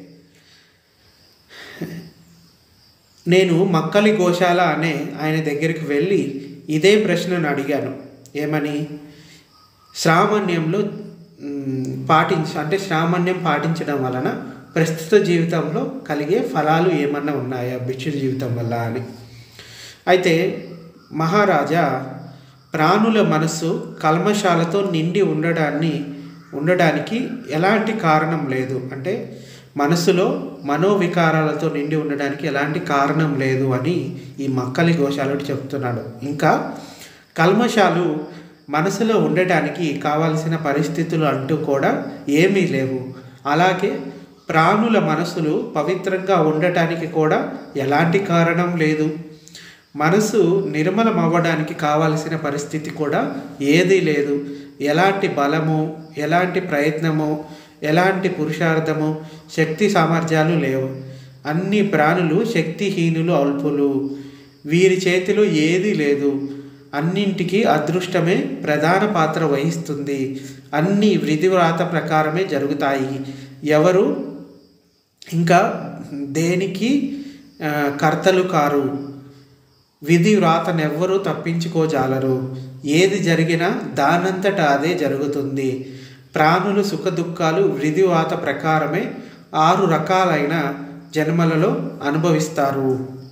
నేను మక్కలి గోశాల అనే ఆయన దగ్గరికి వెళ్ళి ఇదే ప్రశ్నను అడిగాను ఏమని శ్రామణ్యంలో మ్, పాటించ అంటే శ్రామణ్యం పాటించడం వలన ప్రస్తుత జీవితంలో కలిగే ఫలాలు ఏమన్నా ఉన్నాయా భిక్షు జీవితం వల్ల అని అయితే మహారాజా ప్రాణుల మనస్సు కల్మశాలతో నిండి ఉండడాన్ని ఉండడానికి ఎలాంటి కారణం లేదు అంటే మనసులో మనోవికారాలతో నిండి ఉండడానికి ఎలాంటి కారణం లేదు అని ఈ మక్కలి గోశాలుడు చెప్తున్నాడు ఇంకా కల్మషాలు మనసులో ఉండటానికి కావాల్సిన పరిస్థితులు అంటూ కూడా ఏమీ లేవు అలాగే ప్రాణుల మనసులు పవిత్రంగా ఉండటానికి కూడా ఎలాంటి కారణం లేదు మనసు నిర్మలం అవ్వడానికి కావాల్సిన పరిస్థితి కూడా ఏదీ లేదు ఎలాంటి బలము ఎలాంటి ప్రయత్నము ఎలాంటి పురుషార్థము శక్తి సామర్థ్యాలు లేవు అన్ని ప్రాణులు శక్తిహీనులు అల్పులు వీరి చేతిలో ఏదీ లేదు అన్నింటికీ అదృష్టమే ప్రధాన పాత్ర వహిస్తుంది అన్ని విధివ్రాత ప్రకారమే జరుగుతాయి ఎవరు ఇంకా దేనికి ఆ, కర్తలు కారు విధి వ్రాతనెవ్వరూ తప్పించుకోజాలరు ఏది జరిగినా దానంతట అదే జరుగుతుంది ప్రాణులు సుఖ దుఃఖాలు విధివాత ప్రకారమే ఆరు రకాలైన జన్మలలో అనుభవిస్తారు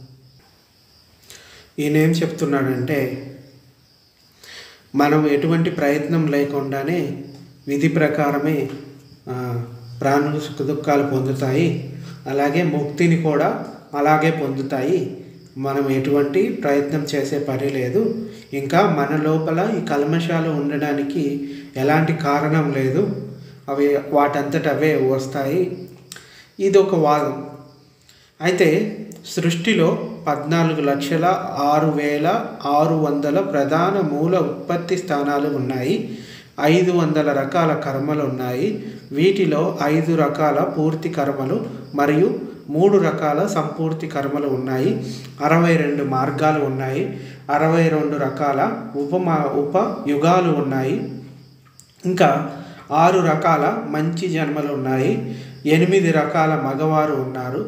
ఈయనేం చెప్తున్నాడంటే మనం ఎటువంటి ప్రయత్నం లేకుండానే విధి ప్రకారమే ఆ, ప్రాణులు సుఖ దుఃఖాలు పొందుతాయి అలాగే ముక్తిని కూడా అలాగే పొందుతాయి మనం ఎటువంటి ప్రయత్నం చేసే పని లేదు ఇంకా మన లోపల ఈ కల్మషాలు ఉండడానికి ఎలాంటి కారణం లేదు అవి వాటంతట అవే వస్తాయి ఇది ఒక వాదం అయితే సృష్టిలో పద్నాలుగు లక్షల ఆరు వేల ఆరు వందల ప్రధాన మూల ఉత్పత్తి స్థానాలు ఉన్నాయి ఐదు వందల రకాల కర్మలు ఉన్నాయి వీటిలో ఐదు రకాల పూర్తి కర్మలు మరియు మూడు రకాల సంపూర్తి కర్మలు ఉన్నాయి అరవై రెండు మార్గాలు ఉన్నాయి అరవై రెండు రకాల ఉపమా ఉప యుగాలు ఉన్నాయి ఇంకా ఆరు రకాల మంచి జన్మలు ఉన్నాయి ఎనిమిది రకాల మగవారు ఉన్నారు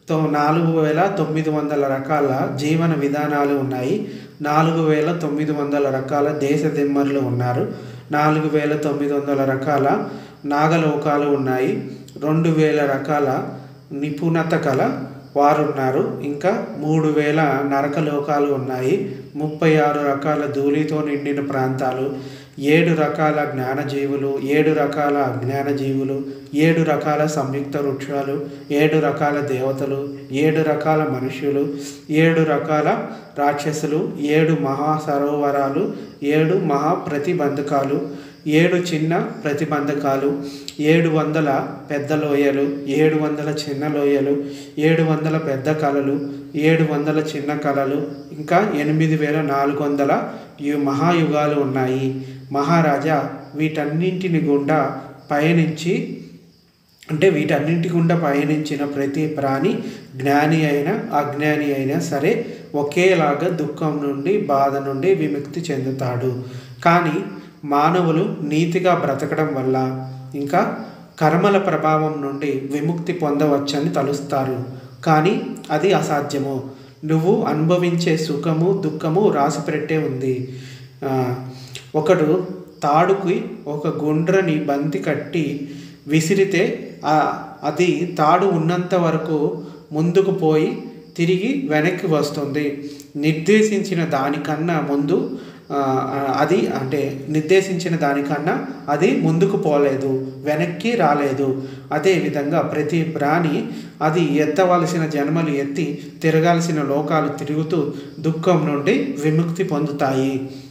తో నాలుగు వేల తొమ్మిది వందల రకాల జీవన విధానాలు ఉన్నాయి నాలుగు వేల తొమ్మిది వందల రకాల దేశ దిమ్మరులు ఉన్నారు నాలుగు వేల తొమ్మిది వందల రకాల నాగలోకాలు ఉన్నాయి రెండు వేల రకాల నిపుణత కల వారు ఉన్నారు ఇంకా మూడు వేల నరకలోకాలు ఉన్నాయి ముప్పై ఆరు రకాల ధూళితో నిండిన ప్రాంతాలు ఏడు రకాల జ్ఞానజీవులు ఏడు రకాల అజ్ఞానజీవులు ఏడు రకాల సంయుక్త వృక్షాలు ఏడు రకాల దేవతలు ఏడు రకాల మనుష్యులు ఏడు రకాల రాక్షసులు ఏడు మహా సరోవరాలు ఏడు మహా ప్రతిబంధకాలు ఏడు చిన్న ప్రతిబంధకాలు ఏడు వందల పెద్ద లోయలు ఏడు వందల చిన్న లోయలు ఏడు వందల పెద్ద కళలు ఏడు వందల చిన్న కళలు ఇంకా ఎనిమిది వేల నాలుగు వందల యు మహాయుగాలు ఉన్నాయి మహారాజా వీటన్నింటిని గుండా పయనించి అంటే వీటన్నింటి గుండా పయనించిన ప్రతి ప్రాణి జ్ఞాని అయినా అజ్ఞాని అయినా సరే ఒకేలాగా దుఃఖం నుండి బాధ నుండి విముక్తి చెందుతాడు కానీ మానవులు నీతిగా బ్రతకడం వల్ల ఇంకా కర్మల ప్రభావం నుండి విముక్తి పొందవచ్చని తలుస్తారు కానీ అది అసాధ్యము నువ్వు అనుభవించే సుఖము దుఃఖము రాసిపెట్టే ఉంది ఆ, ఒకడు తాడుకి ఒక గుండ్రని బంతి కట్టి విసిరితే ఆ అది తాడు ఉన్నంత వరకు ముందుకు పోయి తిరిగి వెనక్కి వస్తుంది నిర్దేశించిన దానికన్నా ముందు ఆ, అది అంటే నిర్దేశించిన దానికన్నా అది ముందుకు పోలేదు వెనక్కి రాలేదు అదేవిధంగా ప్రతి ప్రాణి అది ఎత్తవలసిన జన్మలు ఎత్తి తిరగాల్సిన లోకాలు తిరుగుతూ దుఃఖం నుండి విముక్తి పొందుతాయి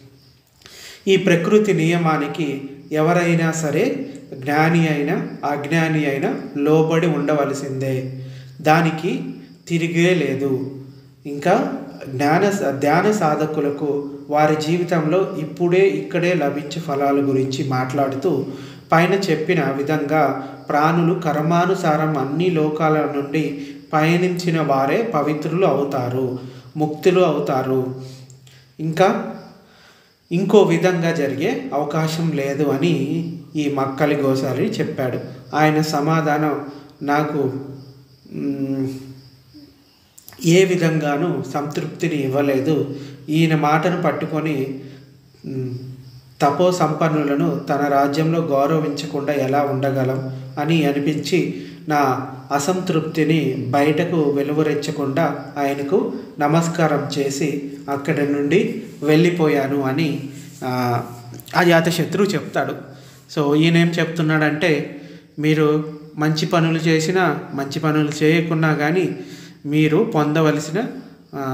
ఈ ప్రకృతి నియమానికి ఎవరైనా సరే జ్ఞాని అయినా అజ్ఞాని అయినా లోబడి ఉండవలసిందే దానికి తిరిగే లేదు ఇంకా జ్ఞాన ధ్యాన సాధకులకు వారి జీవితంలో ఇప్పుడే ఇక్కడే లభించే ఫలాల గురించి మాట్లాడుతూ పైన చెప్పిన విధంగా ప్రాణులు కర్మానుసారం అన్ని లోకాల నుండి పయనించిన వారే పవిత్రులు అవుతారు ముక్తులు అవుతారు ఇంకా ఇంకో విధంగా జరిగే అవకాశం లేదు అని ఈ మక్కలి గోసారి చెప్పాడు ఆయన సమాధానం నాకు మ్, ఏ విధంగానూ సంతృప్తిని ఇవ్వలేదు ఈయన మాటను పట్టుకొని మ్, తపో సంపన్నులను తన రాజ్యంలో గౌరవించకుండా ఎలా ఉండగలం అని అనిపించి నా అసంతృప్తిని బయటకు వెలువరించకుండా ఆయనకు నమస్కారం చేసి అక్కడి నుండి వెళ్ళిపోయాను అని ఆ, అజాతశత్రువు చెప్తాడు సో ఈయన ఏం చెప్తున్నాడంటే మీరు మంచి పనులు చేసినా మంచి పనులు చేయకున్నా కానీ మీరు పొందవలసిన ఆ,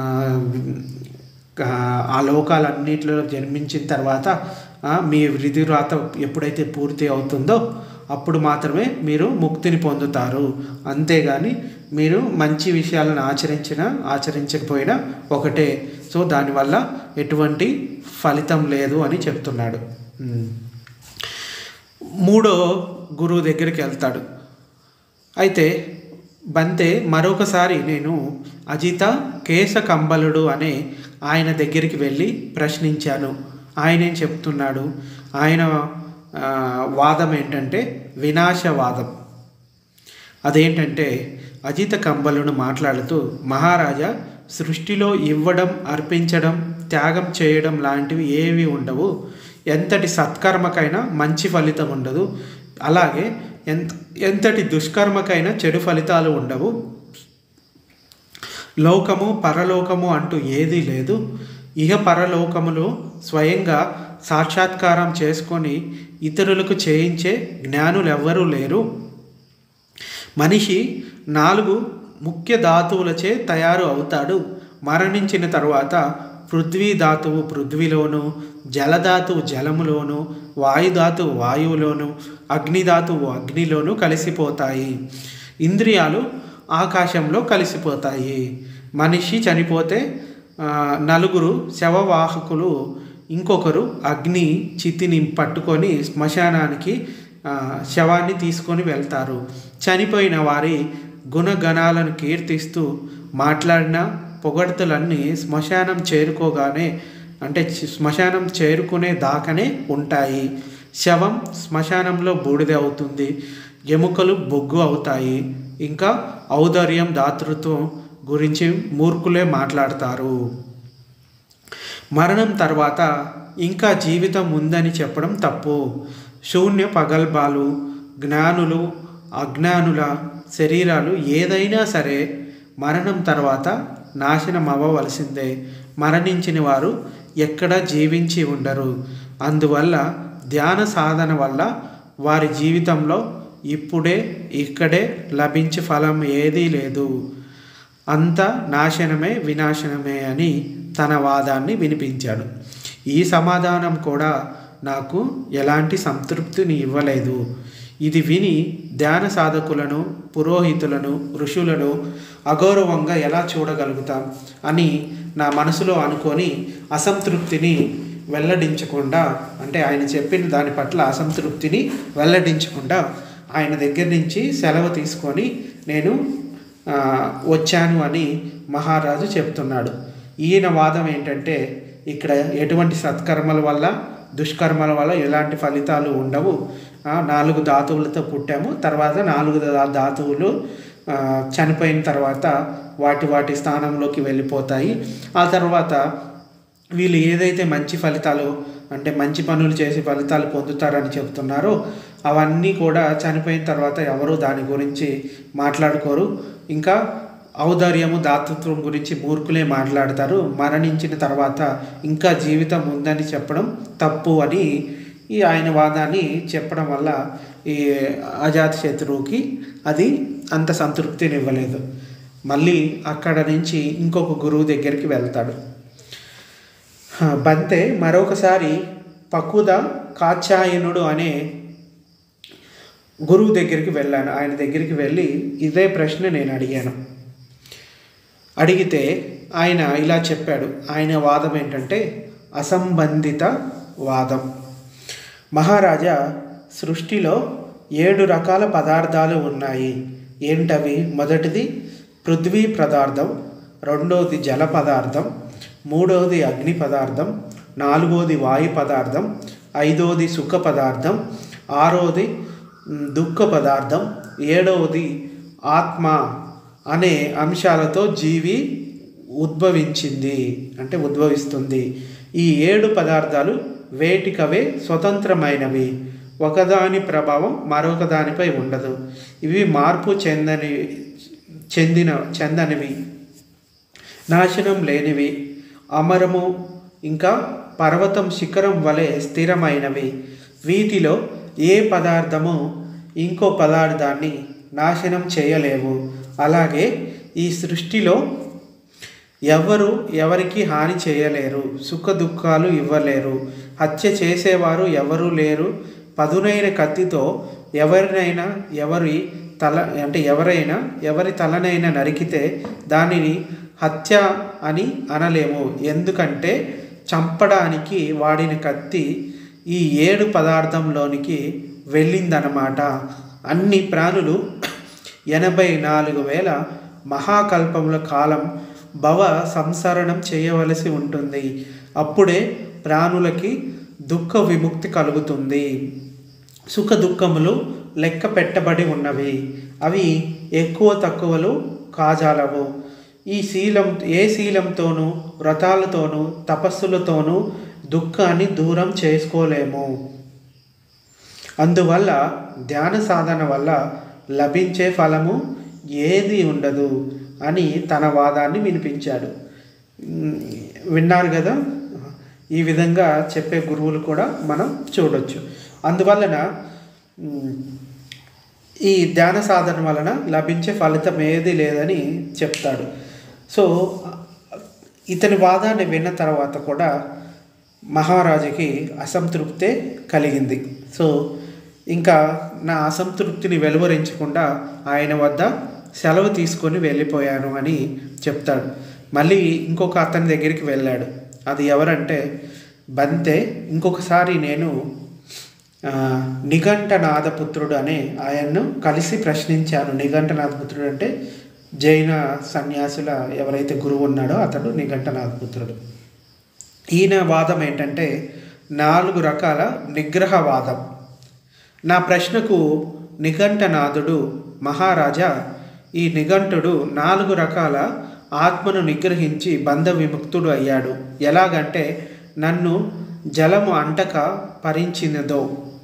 ఆ లోకాలన్నిటిలో జన్మించిన తర్వాత ఆ, మీ విధిరాత ఎప్పుడైతే పూర్తి అవుతుందో అప్పుడు మాత్రమే మీరు ముక్తిని పొందుతారు అంతేగాని మీరు మంచి విషయాలను ఆచరించినా ఆచరించకపోయినా ఒకటే సో దానివల్ల ఎటువంటి ఫలితం లేదు అని చెప్తున్నాడు ఉమ్. మూడో గురువు దగ్గరికి వెళ్తాడు అయితే బంతే మరొకసారి నేను అజిత కేశ కంబలుడు అనే ఆయన దగ్గరికి వెళ్ళి ప్రశ్నించాను ఆయన ఏం చెప్తున్నాడు ఆయన ఆ, వాదం ఏంటంటే వినాశవాదం అదేంటంటే అజిత కంబలును మాట్లాడుతూ మహారాజా సృష్టిలో ఇవ్వడం అర్పించడం త్యాగం చేయడం లాంటివి ఏవి ఉండవు ఎంతటి సత్కర్మకైనా మంచి ఫలితం ఉండదు అలాగే ఎంత ఎంతటి దుష్కర్మకైనా చెడు ఫలితాలు ఉండవు లోకము పరలోకము అంటూ ఏదీ లేదు ఇహ పరలోకములు స్వయంగా సాక్షాత్కారం చేసుకొని ఇతరులకు చేయించే జ్ఞానులు ఎవ్వరూ లేరు మనిషి నాలుగు ముఖ్య ధాతువులచే తయారు అవుతాడు మరణించిన తరువాత పృథ్వీ ధాతువు పృథ్వీలోను జలధాతువు జలములోను వాయుధాతువు వాయువులోను అగ్నిధాతువు అగ్నిలోను కలిసిపోతాయి ఇంద్రియాలు ఆకాశంలో కలిసిపోతాయి మనిషి చనిపోతే ఆ, నలుగురు శవవాహకులు ఇంకొకరు అగ్ని చితిని పట్టుకొని శ్మశానానికి ఆ, శవాన్ని తీసుకొని వెళ్తారు చనిపోయిన వారి గుణగణాలను కీర్తిస్తూ మాట్లాడిన పొగడ్తలన్నీ శ్మశానం చేరుకోగానే అంటే చి- శ్మశానం చేరుకునే దాకానే ఉంటాయి శవం శ్మశానంలో బూడిద అవుతుంది ఎముకలు బొగ్గు అవుతాయి ఇంకా ఔదార్యం దాతృత్వం గురించి మూర్ఖులే మాట్లాడతారు మరణం తర్వాత ఇంకా జీవితం ఉందని చెప్పడం తప్పు శూన్య పగల్బాలు జ్ఞానులు అజ్ఞానుల శరీరాలు ఏదైనా సరే మరణం తర్వాత నాశనం అవ్వవలసిందే మరణించిన వారు ఎక్కడ జీవించి ఉండరు అందువల్ల ధ్యాన సాధన వల్ల వారి జీవితంలో ఇప్పుడే ఇక్కడే లభించే ఫలం ఏదీ లేదు అంత నాశనమే వినాశనమే అని తన వాదాన్ని వినిపించాడు ఈ సమాధానం కూడా నాకు ఎలాంటి సంతృప్తిని ఇవ్వలేదు ఇది విని ధ్యాన సాధకులను పురోహితులను ఋషులను అగౌరవంగా ఎలా చూడగలుగుతాం అని నా మనసులో అనుకొని అసంతృప్తిని వెల్లడించకుండా అంటే ఆయన చెప్పిన దాని పట్ల అసంతృప్తిని వెల్లడించకుండా ఆయన దగ్గర నుంచి సెలవు తీసుకొని నేను ఆ, వచ్చాను అని మహారాజు చెప్తున్నాడు ఈయన వాదం ఏంటంటే ఇక్కడ ఎటువంటి సత్కర్మల వల్ల దుష్కర్మల వల్ల ఎలాంటి ఫలితాలు ఉండవు ఆ, నాలుగు ధాతువులతో పుట్టాము తర్వాత నాలుగు దా- ధాతువులు ఆ, చనిపోయిన తర్వాత వాటి వాటి స్థానంలోకి వెళ్ళిపోతాయి ఆ తర్వాత వీళ్ళు ఏదైతే మంచి ఫలితాలు అంటే మంచి పనులు చేసి ఫలితాలు పొందుతారని చెప్తున్నారో అవన్నీ కూడా చనిపోయిన తర్వాత ఎవరు దాని గురించి మాట్లాడుకోరు ఇంకా ఔదార్యము దాతృత్వం గురించి మూర్ఖులే మాట్లాడతారు మరణించిన తర్వాత ఇంకా జీవితం ఉందని చెప్పడం తప్పు అని ఈ ఆయన వాదాన్ని చెప్పడం వల్ల ఈ అజాత శత్రువుకి అది అంత సంతృప్తినివ్వలేదు మళ్ళీ అక్కడ నుంచి ఇంకొక గురువు దగ్గరికి వెళ్తాడు హ, బంతే మరొకసారి పకుద కాచాయనుడు అనే గురువు దగ్గరికి వెళ్ళాను ఆయన దగ్గరికి వెళ్ళి ఇదే ప్రశ్న నేను అడిగాను అడిగితే ఆయన ఇలా చెప్పాడు ఆయన వాదం ఏంటంటే అసంబంధిత వాదం మహారాజా సృష్టిలో ఏడు రకాల పదార్థాలు ఉన్నాయి ఏంటవి మొదటిది పృథ్వీ పదార్థం రెండవది జల పదార్థం మూడవది అగ్ని పదార్థం నాలుగవది వాయు పదార్థం ఐదవది సుఖ పదార్థం ఆరవది మ్, దుఃఖ పదార్థం ఏడవది ఆత్మ అనే అంశాలతో జీవి ఉద్భవించింది అంటే ఉద్భవిస్తుంది ఈ ఏడు పదార్థాలు వేటికవే స్వతంత్రమైనవి ఒకదాని ప్రభావం మరొక దానిపై ఉండదు ఇవి మార్పు చెందని చెందిన చెందనివి నాశనం లేనివి అమరము ఇంకా పర్వతం శిఖరం వలె స్థిరమైనవి వీటిలో ఏ పదార్థము ఇంకో పదార్థాన్ని నాశనం చేయలేవు అలాగే ఈ సృష్టిలో ఎవరు ఎవరికి హాని చేయలేరు సుఖ దుఃఖాలు ఇవ్వలేరు హత్య చేసేవారు ఎవరు లేరు పదునైన కత్తితో ఎవరినైనా ఎవరి తల అంటే ఎవరైనా ఎవరి తలనైనా నరికితే దానిని హత్య అని అనలేము ఎందుకంటే చంపడానికి వాడిన కత్తి ఈ ఏడు పదార్థంలోనికి వెళ్ళిందనమాట అన్ని ప్రాణులు ఎనభై నాలుగు వేల మహాకల్పముల కాలం భవ సంసరణం చేయవలసి ఉంటుంది అప్పుడే ప్రాణులకి దుఃఖ విముక్తి కలుగుతుంది సుఖ దుఃఖములు లెక్క పెట్టబడి ఉన్నవి అవి ఎక్కువ తక్కువలు కాజాలవు ఈ శీలం ఏ శీలంతోనూ వ్రతాలతోనూ తపస్సులతోనూ దుఃఖాన్ని దూరం చేసుకోలేము అందువల్ల ధ్యాన సాధన వల్ల లభించే ఫలము ఏది ఉండదు అని తన వాదాన్ని వినిపించాడు ఉమ్, విన్నారు కదా ఈ విధంగా చెప్పే గురువులు కూడా మనం చూడొచ్చు అందువలన ఉమ్, ఈ ధ్యాన సాధన వలన లభించే ఫలితం ఏది లేదని చెప్తాడు సో ఇతని వాదాన్ని విన్న తర్వాత కూడా మహారాజుకి అసంతృప్తే కలిగింది సో ఇంకా నా అసంతృప్తిని వెలువరించకుండా ఆయన వద్ద సెలవు తీసుకొని వెళ్ళిపోయాను అని చెప్తాడు మళ్ళీ ఇంకొక అతని దగ్గరికి వెళ్ళాడు అది ఎవరంటే బంతే ఇంకొకసారి నేను ఆ, నిఘంటనాథపుత్రుడు అనే ఆయన్ను కలిసి ప్రశ్నించాను నిఘంటనాథపుత్రుడు అంటే జైన సన్యాసుల ఎవరైతే గురువు ఉన్నాడో అతడు నిఘంటనాథపుత్రుడు ఈయన వాదం ఏంటంటే నాలుగు రకాల నిగ్రహవాదం నా ప్రశ్నకు నిఘంటనాథుడు మహారాజా ఈ నిఘంటుడు నాలుగు రకాల ఆత్మను నిగ్రహించి బంధ విముక్తుడు అయ్యాడు ఎలాగంటే నన్ను జలము అంటక పరిచినదో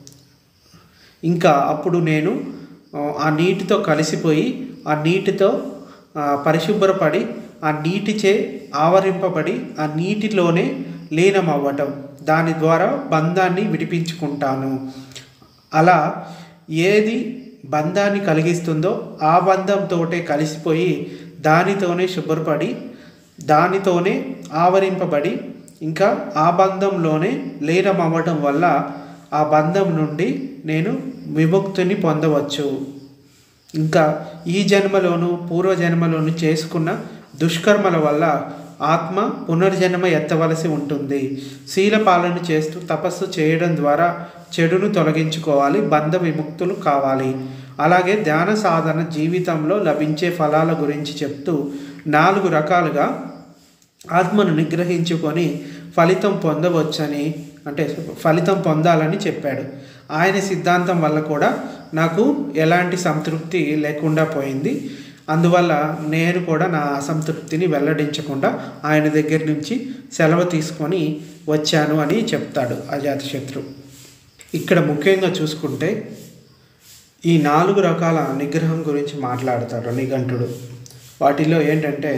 ఇంకా అప్పుడు నేను ఆ, ఆ నీటితో కలిసిపోయి ఆ నీటితో ఆ, పరిశుభ్రపడి ఆ నీటిచే ఆవరింపబడి ఆ నీటిలోనే లీనమవ్వటం దాని ద్వారా బంధాన్ని విడిపించుకుంటాను అలా ఏది బంధాన్ని కలిగిస్తుందో ఆ బంధంతోటే కలిసిపోయి దానితోనే శుభ్రపడి దానితోనే ఆవరింపబడి ఇంకా ఆ బంధంలోనే లీనమవ్వడం వల్ల ఆ బంధం నుండి నేను విముక్తిని పొందవచ్చు ఇంకా ఈ జన్మలోను పూర్వజన్మలోను చేసుకున్న దుష్కర్మల వల్ల ఆత్మ పునర్జన్మ ఎత్తవలసి ఉంటుంది శీల పాలన చేస్తూ తపస్సు చేయడం ద్వారా చెడును తొలగించుకోవాలి బంధ విముక్తులు కావాలి అలాగే ధ్యాన సాధన జీవితంలో లభించే ఫలాల గురించి చెప్తూ నాలుగు రకాలుగా ఆత్మను నిగ్రహించుకొని ఫలితం పొందవచ్చని అంటే ఫలితం పొందాలని చెప్పాడు ఆయన సిద్ధాంతం వల్ల కూడా నాకు ఎలాంటి సంతృప్తి లేకుండా పోయింది అందువల్ల నేను కూడా నా అసంతృప్తిని వెల్లడించకుండా ఆయన దగ్గర నుంచి సెలవు తీసుకొని వచ్చాను అని చెప్తాడు అజాతశత్రు ఇక్కడ ముఖ్యంగా చూసుకుంటే ఈ నాలుగు రకాల నిగ్రహం గురించి మాట్లాడతాడు నిఘంటుడు వాటిలో ఏంటంటే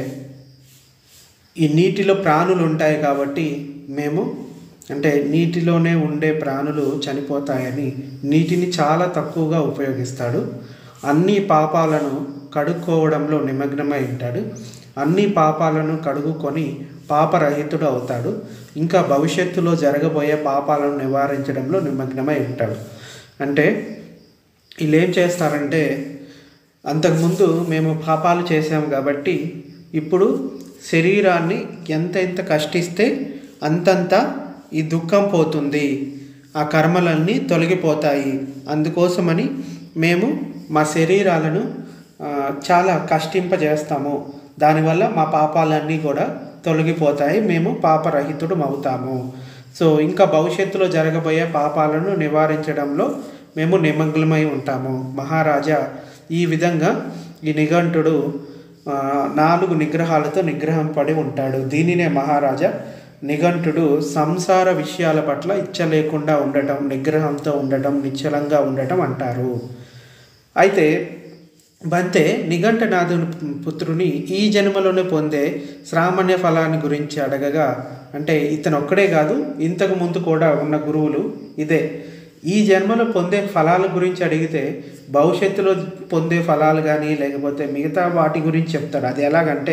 ఈ నీటిలో ప్రాణులు ఉంటాయి కాబట్టి మేము అంటే నీటిలోనే ఉండే ప్రాణులు చనిపోతాయని నీటిని చాలా తక్కువగా ఉపయోగిస్తాడు అన్ని పాపాలను కడుక్కోవడంలో నిమగ్నమై ఉంటాడు అన్ని పాపాలను కడుగుకొని పాపరహితుడు అవుతాడు ఇంకా భవిష్యత్తులో జరగబోయే పాపాలను నివారించడంలో నిమగ్నమై ఉంటాడు అంటే వీళ్ళు ఏం చేస్తారంటే అంతకుముందు మేము పాపాలు చేసాము కాబట్టి ఇప్పుడు శరీరాన్ని ఎంత ఎంత కష్టిస్తే అంతంత ఈ దుఃఖం పోతుంది ఆ కర్మలన్నీ తొలగిపోతాయి అందుకోసమని మేము మా శరీరాలను ఆ, చాలా కష్టింపజేస్తాము దానివల్ల మా పాపాలన్నీ కూడా తొలగిపోతాయి మేము పాపరహితుడు అవుతాము సో ఇంకా భవిష్యత్తులో జరగబోయే పాపాలను నివారించడంలో మేము నిమగ్నమై ఉంటాము మహారాజా ఈ విధంగా ఈ నిఘంటుడు ఆ, నాలుగు నిగ్రహాలతో నిగ్రహం పడి ఉంటాడు దీనినే మహారాజా నిఘంటుడు సంసార విషయాల పట్ల ఇచ్చ లేకుండా ఉండటం నిగ్రహంతో ఉండటం నిశ్చలంగా ఉండటం అంటారు అయితే బంతే నిఘంటనాథుని పుత్రుని ఈ జన్మలోనే పొందే శ్రామణ్య ఫలాన్ని గురించి అడగగా అంటే ఇతను ఒక్కడే కాదు ఇంతకు ముందు కూడా ఉన్న గురువులు ఇదే ఈ జన్మలో పొందే ఫలాల గురించి అడిగితే భవిష్యత్తులో పొందే ఫలాలు కానీ లేకపోతే మిగతా వాటి గురించి చెప్తాడు అది ఎలాగంటే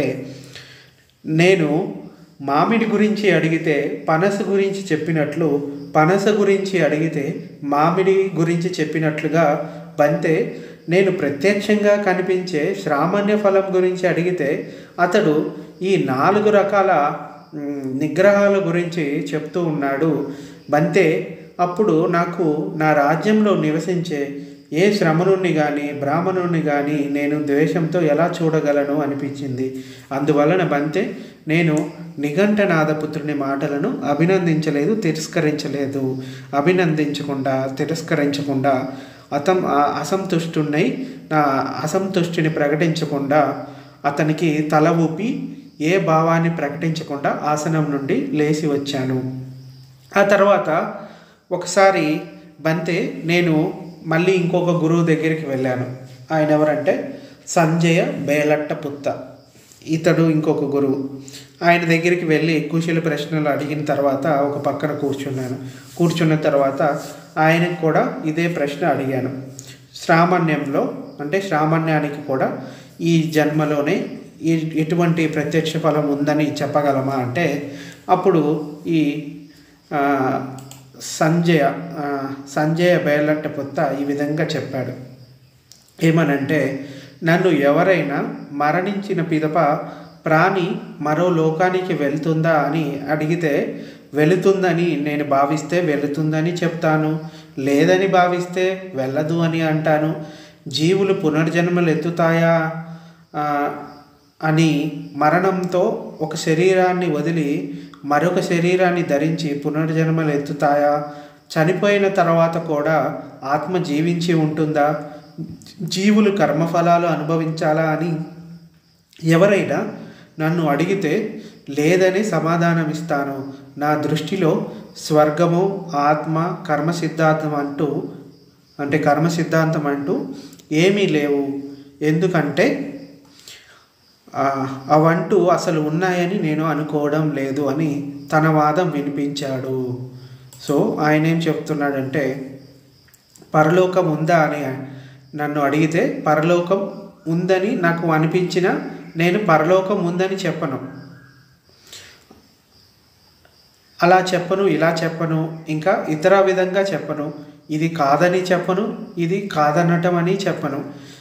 నేను మామిడి గురించి అడిగితే పనస గురించి చెప్పినట్లు పనస గురించి అడిగితే మామిడి గురించి చెప్పినట్లుగా బంతే నేను ప్రత్యక్షంగా కనిపించే శ్రామణ్య ఫలం గురించి అడిగితే అతడు ఈ నాలుగు రకాల మ్, నిగ్రహాల గురించి చెప్తూ ఉన్నాడు బంతే అప్పుడు నాకు నా రాజ్యంలో నివసించే ఏ శ్రమణుణ్ణి కానీ బ్రాహ్మణుణ్ణి కానీ నేను ద్వేషంతో ఎలా చూడగలను అనిపించింది అందువలన బంతే నేను నిఘంటనాథపుత్రుని మాటలను అభినందించలేదు తిరస్కరించలేదు అభినందించకుండా తిరస్కరించకుండా అతం ఆ- అసంతుష్టున్నై నా అసంతుష్టిని ప్రకటించకుండా అతనికి తల ఊపి ఏ భావాన్ని ప్రకటించకుండా ఆసనం నుండి లేచి వచ్చాను ఆ తర్వాత ఒకసారి బంతే నేను మళ్ళీ ఇంకొక గురువు దగ్గరికి వెళ్ళాను ఆయన ఎవరంటే సంజయ బేలట్ట పుత్త ఇతడు ఇంకొక గురువు ఆయన దగ్గరికి వెళ్ళి కుశల ప్రశ్నలు అడిగిన తర్వాత ఒక పక్కన కూర్చున్నాను కూర్చున్న తర్వాత ఆయనకు కూడా ఇదే ప్రశ్న అడిగాను శ్రామణ్యంలో అంటే శ్రామణ్యానికి కూడా ఈ జన్మలోనే ఈ ఎటువంటి ప్రత్యక్ష ఫలం ఉందని చెప్పగలమా అంటే అప్పుడు ఈ ఆ, సంజయ ఆ, సంజయ బయలట్ట పుత్త ఈ విధంగా చెప్పాడు ఏమనంటే నన్ను ఎవరైనా మరణించిన పిదప ప్రాణి మరో లోకానికి వెళ్తుందా అని అడిగితే వెళుతుందని నేను భావిస్తే వెళుతుందని చెప్తాను లేదని భావిస్తే వెళ్ళదు అని అంటాను జీవులు పునర్జన్మలు ఎత్తుతాయా ఆ, అని మరణంతో ఒక శరీరాన్ని వదిలి మరొక శరీరాన్ని ధరించి పునర్జన్మలు ఎత్తుతాయా చనిపోయిన తర్వాత కూడా ఆత్మ జీవించి ఉంటుందా జీవులు కర్మఫలాలు అనుభవించాలా అని ఎవరైనా నన్ను అడిగితే లేదని సమాధానం ఇస్తాను నా దృష్టిలో స్వర్గము ఆత్మ కర్మ సిద్ధాంతం అంటూ అంటే కర్మ సిద్ధాంతం అంటూ ఏమీ లేవు ఎందుకంటే ఆ, అవంటూ అసలు ఉన్నాయని నేను అనుకోవడం లేదు అని తన వాదం వినిపించాడు సో ఆయన ఏం చెప్తున్నాడంటే పరలోకం ఉందా అని నన్ను అడిగితే పరలోకం ఉందని నాకు అనిపించిన నేను పరలోకం ఉందని చెప్పను అలా చెప్పను ఇలా చెప్పను ఇంకా ఇతర విధంగా చెప్పను ఇది కాదని చెప్పను ఇది కాదనటం అని చెప్పను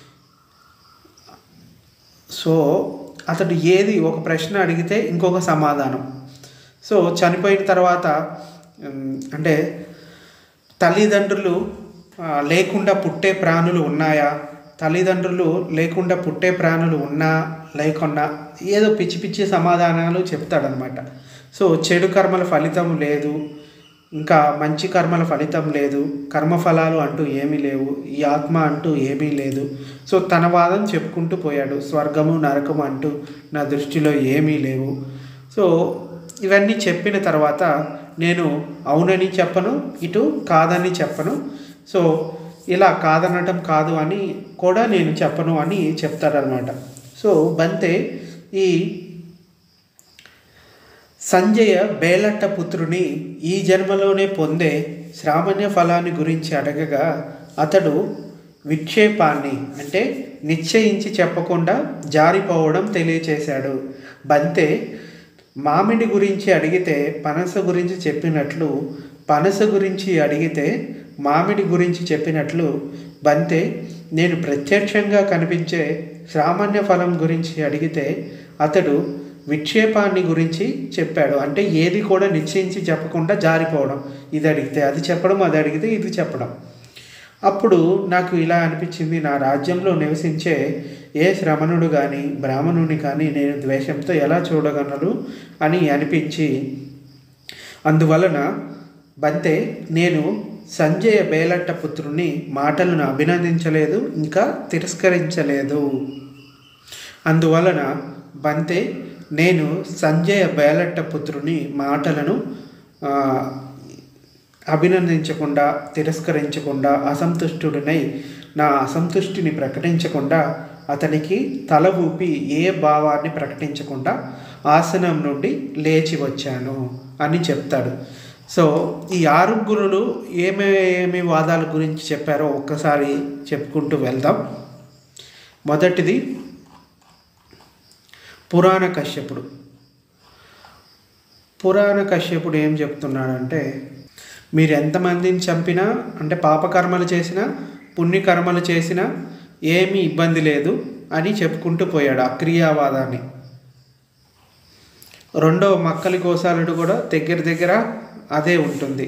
సో అతడు ఏది ఒక ప్రశ్న అడిగితే ఇంకొక సమాధానం సో చనిపోయిన తర్వాత ఉమ్, అంటే తల్లిదండ్రులు ఆ, లేకుండా పుట్టే ప్రాణులు ఉన్నాయా తల్లిదండ్రులు లేకుండా పుట్టే ప్రాణులు ఉన్నా లేకున్నా ఏదో పిచ్చి పిచ్చి సమాధానాలు చెప్తాడనమాట సో చెడు కర్మల ఫలితం లేదు ఇంకా మంచి కర్మల ఫలితం లేదు కర్మఫలాలు అంటూ ఏమీ లేవు ఈ ఆత్మ అంటూ ఏమీ లేదు సో తన వాదం చెప్పుకుంటూ పోయాడు స్వర్గము నరకము అంటూ నా దృష్టిలో ఏమీ లేవు సో ఇవన్నీ చెప్పిన తర్వాత నేను అవునని చెప్పను ఇటు కాదని చెప్పను సో ఇలా కాదనటం కాదు అని కూడా నేను చెప్పను అని చెప్తారనమాట సో బంతే ఈ సంజయ బేలట్ట పుత్రుని ఈ జన్మలోనే పొందే శ్రామణ్య ఫలాన్ని గురించి అడగగా అతడు విక్షేపాన్ని అంటే నిశ్చయించి చెప్పకుండా జారిపోవడం తెలియచేశాడు బంతే మామిడి గురించి అడిగితే పనస గురించి చెప్పినట్లు పనస గురించి అడిగితే మామిడి గురించి చెప్పినట్లు బంతే నేను ప్రత్యక్షంగా కనిపించే సామాన్య ఫలం గురించి అడిగితే అతడు విక్షేపాన్ని గురించి చెప్పాడు అంటే ఏది కూడా నిశ్చయించి చెప్పకుండా జారిపోవడం ఇది అడిగితే అది చెప్పడం అది అడిగితే ఇది చెప్పడం అప్పుడు నాకు ఇలా అనిపించింది నా రాజ్యంలో నివసించే ఏ శ్రమణుడు కానీ బ్రాహ్మణుని కానీ నేను ద్వేషంతో ఎలా చూడగలను అని అనిపించి అందువలన బంతే నేను సంజయ బేలట్ట పుత్రుని మాటలను అభినందించలేదు ఇంకా తిరస్కరించలేదు అందువలన బంతే నేను సంజయ బేలట్ట పుత్రుని మాటలను ఆ, అభినందించకుండా తిరస్కరించకుండా అసంతుష్టుడినై నా అసంతుష్టిని ప్రకటించకుండా అతనికి తల ఊపి ఏ భావాన్ని ప్రకటించకుండా ఆసనం నుండి లేచి వచ్చాను అని చెప్తాడు సో ఈ ఆరుగురులు ఏమేమి వాదాల గురించి చెప్పారో ఒక్కసారి చెప్పుకుంటూ వెళ్దాం మొదటిది పురాణ కశ్యపుడు పురాణ కశ్యపుడు ఏం చెప్తున్నాడంటే మీరు ఎంతమందిని చంపినా అంటే పాపకర్మలు చేసినా పుణ్యకర్మలు చేసినా ఏమీ ఇబ్బంది లేదు అని చెప్పుకుంటూ పోయాడు అక్రియావాదాన్ని రెండవ మక్కలి గోసాలుడు కూడా దగ్గర దగ్గర అదే ఉంటుంది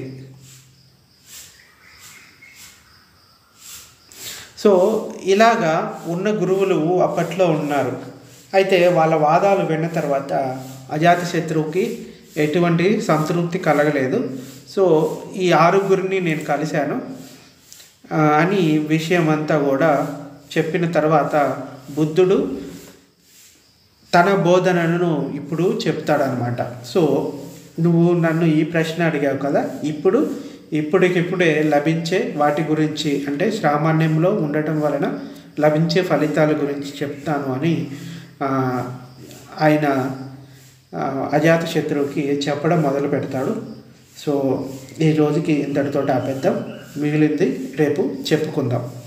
సో ఇలాగా ఉన్న గురువులు అప్పట్లో ఉన్నారు అయితే వాళ్ళ వాదాలు విన్న తర్వాత అజాత శత్రువుకి ఎటువంటి సంతృప్తి కలగలేదు సో ఈ ఆరుగురిని నేను కలిశాను ఆ, అని విషయం అంతా కూడా చెప్పిన తర్వాత బుద్ధుడు తన బోధనను ఇప్పుడు చెప్తాడనమాట సో నువ్వు నన్ను ఈ ప్రశ్న అడిగావు కదా ఇప్పుడు ఇప్పటికిప్పుడే లభించే వాటి గురించి అంటే శ్రామాన్యంలో ఉండటం వలన లభించే ఫలితాల గురించి చెప్తాను అని ఆ, ఆయన ఆ, అజాత శత్రువుకి చెప్పడం మొదలు పెడతాడు సో ఈ రోజుకి ఇంతటితో ఆపేద్దాం మిగిలింది రేపు చెప్పుకుందాం